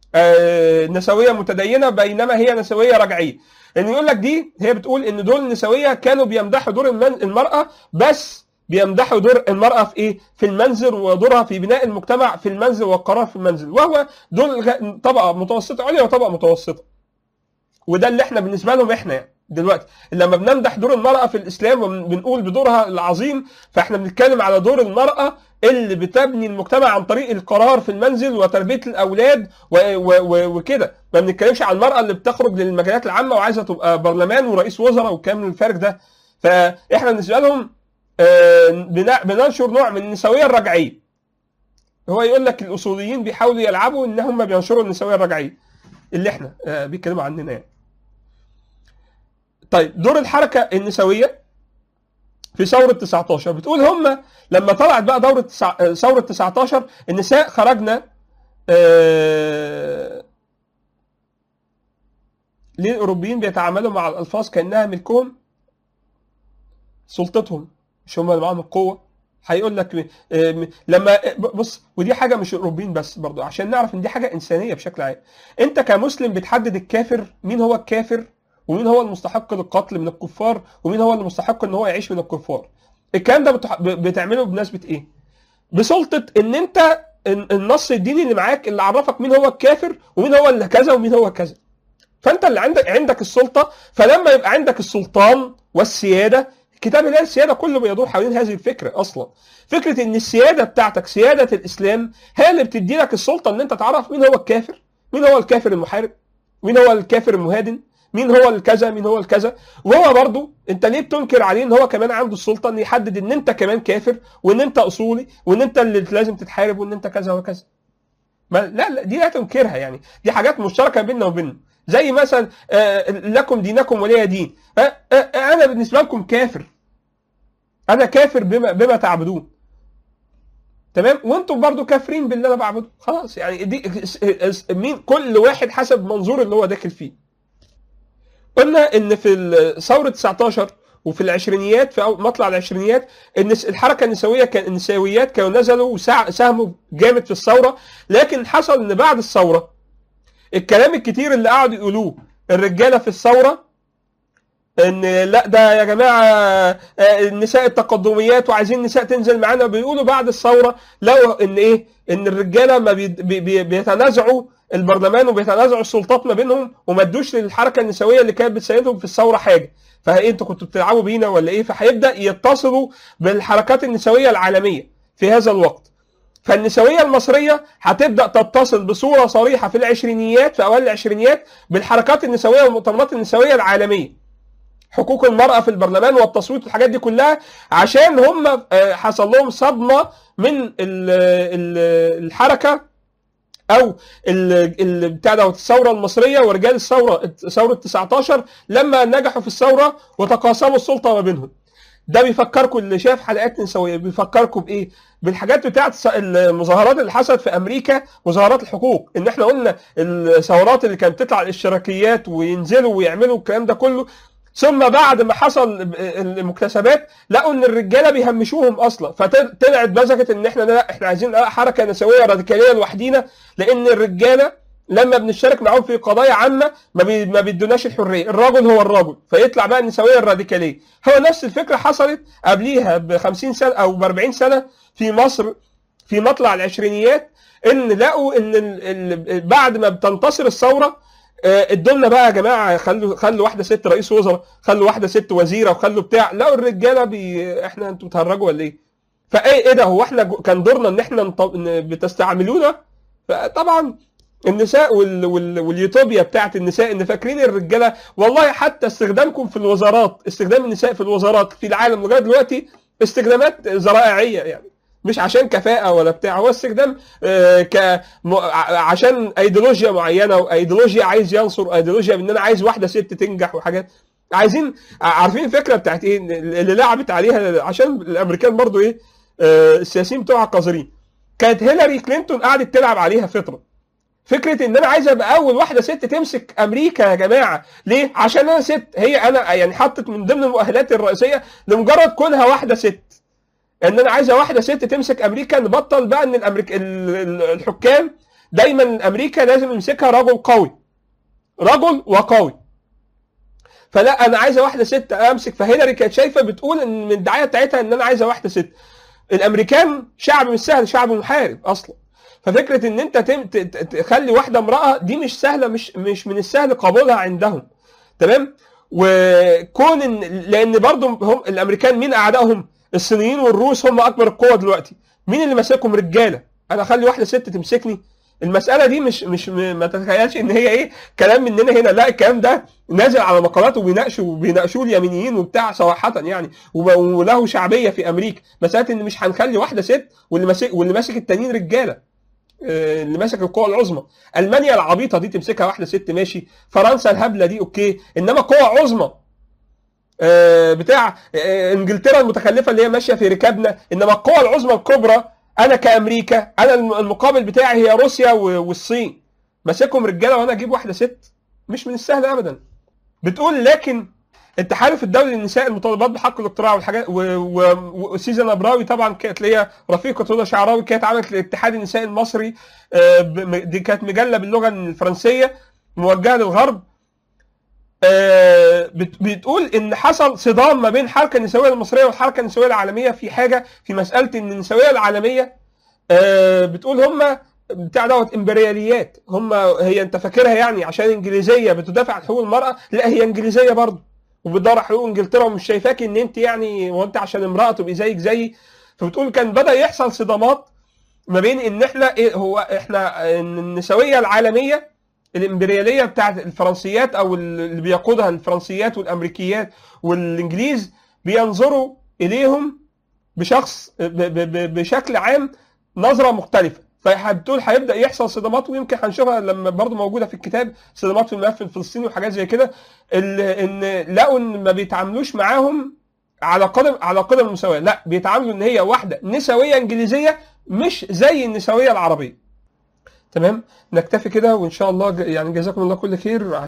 آه، نسويه متدينه بينما هي نسويه رجعيه ان يقول لك دي هي بتقول ان دول النسويه كانوا بيمدحوا دور المن- المراه بس بيمدحوا دور المراه في ايه في المنزل ودورها في بناء المجتمع في المنزل والقرار في المنزل وهو دول غ- طبقه متوسطه عليا وطبقه متوسطه وده اللي احنا بالنسبه لهم احنا يعني دلوقتي لما بنمدح دور المراه في الاسلام وبنقول بدورها العظيم فاحنا بنتكلم على دور المراه اللي بتبني المجتمع عن طريق القرار في المنزل وتربيه الاولاد و- و- و- وكده ما بنتكلمش عن المراه اللي بتخرج للمجالات العامه وعايزه تبقى برلمان ورئيس وزراء والكلام الفارغ ده فاحنا بالنسبه لهم آه، بن- بننشر نوع من النسويه الرجعيه هو يقول لك الاصوليين بيحاولوا يلعبوا ان هم بينشروا النسويه الرجعيه اللي احنا آه، بيتكلموا عننا يعني طيب دور الحركه النسويه في ثوره 19 بتقول هم لما طلعت بقى دوره تسع... آه، ثوره 19 النساء خرجنا آه، ليه الاوروبيين بيتعاملوا مع الالفاظ كانها ملكهم سلطتهم مش هم اللي معاهم القوه هيقول لك آه، م- لما بص ودي حاجه مش الاوروبيين بس برضو عشان نعرف ان دي حاجه انسانيه بشكل عام انت كمسلم بتحدد الكافر مين هو الكافر ومين هو المستحق للقتل من الكفار ومين هو المستحق ان هو يعيش من الكفار الكلام ده بتح- ب- بتعمله بمناسبه ايه بسلطه ان انت ال- النص الديني اللي معاك اللي عرفك مين هو الكافر ومين هو اللي كذا ومين هو كذا فانت اللي عندك عندك السلطه فلما يبقى عندك السلطان والسياده كتاب الله السياده كله بيدور حوالين هذه الفكره اصلا فكره ان السياده بتاعتك سياده الاسلام هي اللي بتدي لك السلطه ان انت تعرف مين هو الكافر مين هو الكافر المحارب مين هو الكافر المهادن مين هو الكذا مين هو الكذا وهو برضو انت ليه بتنكر عليه ان هو كمان عنده السلطه ان يحدد ان انت كمان كافر وان انت اصولي وان انت اللي لازم تتحارب وان انت كذا وكذا ما لا لا دي لا تنكرها يعني دي حاجات مشتركه بيننا وبينهم زي مثلا آه، لكم دينكم ولي دين آه، آه، انا بالنسبه لكم كافر انا كافر بما بما تعبدون تمام وانتم برضو كافرين باللي انا بعبده خلاص يعني دي مين كل واحد حسب منظور اللي هو داخل فيه قلنا ان في ال- ثوره 19 وفي العشرينيات في أو- مطلع العشرينيات النس- الحركه النسويه كان النسويات كانوا نزلوا وسع- ساهموا جامد في الثوره لكن حصل ان بعد الثوره الكلام الكتير اللي قعدوا يقولوه الرجاله في الثوره ان لا ده يا جماعه آه، النساء التقدميات وعايزين النساء تنزل معانا بيقولوا بعد الثوره لقوا ان ايه ان الرجاله ما بي بي بي بيتنازعوا البرلمان وبيتنازعوا السلطات ما بينهم وما ادوش للحركه النسويه اللي كانت بتساعدهم في الثوره حاجه فايه انتوا كنتوا بتلعبوا بينا ولا ايه فهيبدا يتصلوا بالحركات النسويه العالميه في هذا الوقت فالنسويه المصريه هتبدا تتصل بصوره صريحه في العشرينيات في اوائل العشرينيات بالحركات النسويه والمؤتمرات النسويه العالميه حقوق المرأة في البرلمان والتصويت والحاجات دي كلها عشان هم آه، حصل لهم صدمة من ال- ال- الحركة أو ال- ال- بتاع ده الثورة المصرية ورجال الثورة ثورة 19 لما نجحوا في الثورة وتقاسموا السلطة ما بينهم ده بيفكركم اللي شاف حلقات نسويه بيفكركم بايه؟ بالحاجات بتاعت الس- المظاهرات اللي حصلت في امريكا مظاهرات الحقوق ان احنا قلنا الثورات اللي كانت تطلع الاشتراكيات وينزلوا ويعملوا الكلام ده كله ثم بعد ما حصل المكتسبات لقوا ان الرجاله بيهمشوهم اصلا فطلعت بزكت ان احنا لا احنا عايزين حركه نسويه راديكاليه لوحدينا لان الرجاله لما بنشترك معاهم في قضايا عامه ما بي ما بيدوناش الحريه الرجل هو الرجل فيطلع بقى النسويه الراديكاليه هو نفس الفكره حصلت قبليها ب 50 سنه او ب 40 سنه في مصر في مطلع العشرينيات ان لقوا ان ال ال بعد ما بتنتصر الثوره آه، ادولنا بقى يا جماعه خلوا خلوا واحده ست رئيس وزراء خلوا واحده ست وزيره وخلوا بتاع لقوا الرجاله بي احنا انتوا بتهرجوا ولا ايه؟ فايه ايه ده هو احنا جو- كان دورنا ان احنا نط- ن- بتستعملونا فطبعا النساء وال... وال... واليوتوبيا بتاعت النساء ان فاكرين الرجاله والله حتى استخدامكم في الوزارات استخدام النساء في الوزارات في العالم لغايه دلوقتي استخدامات ذرائعيه يعني مش عشان كفاءه ولا بتاع هو استخدام آه، ك م- ع- عشان ايديولوجيا معينه وايديولوجيا عايز ينصر ايديولوجيا ان انا عايز واحده ست تنجح وحاجات عايزين ع- عارفين الفكره بتاعت ايه اللي لعبت عليها عشان الامريكان برضو ايه آه، السياسيين بتوع قذرين كانت هيلاري كلينتون قعدت تلعب عليها فتره فكره ان انا عايز ابقى اول واحده ست تمسك امريكا يا جماعه ليه عشان انا ست هي انا يعني حطت من ضمن المؤهلات الرئيسيه لمجرد كونها واحده ست ان انا عايزه واحده ست تمسك امريكا نبطل بقى ان الأمريك... ال- ال- الحكام دايما امريكا لازم يمسكها رجل قوي رجل وقوي فلا انا عايزه واحده ست امسك فهيلاري كانت شايفه بتقول ان من الدعايه بتاعتها ان انا عايزه واحده ست الامريكان شعب مش سهل شعب محارب اصلا ففكره ان انت تم... ت- ت- تخلي واحده امراه دي مش سهله مش مش من السهل قبولها عندهم تمام وكون ان لان برضو هم الامريكان مين اعدائهم الصينيين والروس هم اكبر القوى دلوقتي مين اللي ماسكهم رجاله انا اخلي واحده ست تمسكني المساله دي مش مش م- ما تتخيلش ان هي ايه كلام مننا هنا لا الكلام ده نازل على مقالات وبيناقشوا وبيناقشوه اليمينيين وبتاع صراحه يعني وب- وله شعبيه في امريكا مساله ان مش هنخلي واحده ست واللي ماسك واللي ماسك التانيين رجاله آه، اللي ماسك القوى العظمى المانيا العبيطه دي تمسكها واحده ست ماشي فرنسا الهبله دي اوكي انما قوى عظمى آه، بتاع آه، انجلترا المتخلفه اللي هي ماشيه في ركابنا انما القوى العظمى الكبرى انا كامريكا انا الم- المقابل بتاعي هي روسيا و- والصين ماسكهم رجاله وانا اجيب واحده ست مش من السهل ابدا بتقول لكن التحالف الدولي للنساء المطالبات بحق الاقتراع والحاجات و- و- وسيزن ابراوي طبعا كانت ليا رفيقه هدى شعراوي كانت عملت لاتحاد النساء المصري آه، ب- دي كانت مجله باللغه الفرنسيه موجهه للغرب آه، بت- بتقول ان حصل صدام ما بين الحركه النسويه المصريه والحركه النسويه العالميه في حاجه في مساله ان النسويه العالميه آه، بتقول هم بتاع دوت امبرياليات هم هي انت فاكرها يعني عشان انجليزيه بتدافع عن حقوق المراه لا هي انجليزيه برضه وبتدور على حقوق انجلترا ومش شايفاك ان انت يعني وانت عشان امراه تبقي زيك زيي فبتقول كان بدا يحصل صدامات ما بين ان احنا إيه هو احنا ان النسويه العالميه الامبرياليه بتاعت الفرنسيات او اللي بيقودها الفرنسيات والامريكيات والانجليز بينظروا اليهم بشخص ب- ب- ب- بشكل عام نظره مختلفه فبتقول هيبدا يحصل صدامات ويمكن هنشوفها لما برضه موجوده في الكتاب صدامات في الملف الفلسطيني وحاجات زي كده ال- ان لقوا ان ما بيتعاملوش معاهم على قدم على قدم المساواه لا بيتعاملوا ان هي واحده نسويه انجليزيه مش زي النسويه العربيه تمام نكتفي كده وان شاء الله ج- يعني جزاكم الله كل خير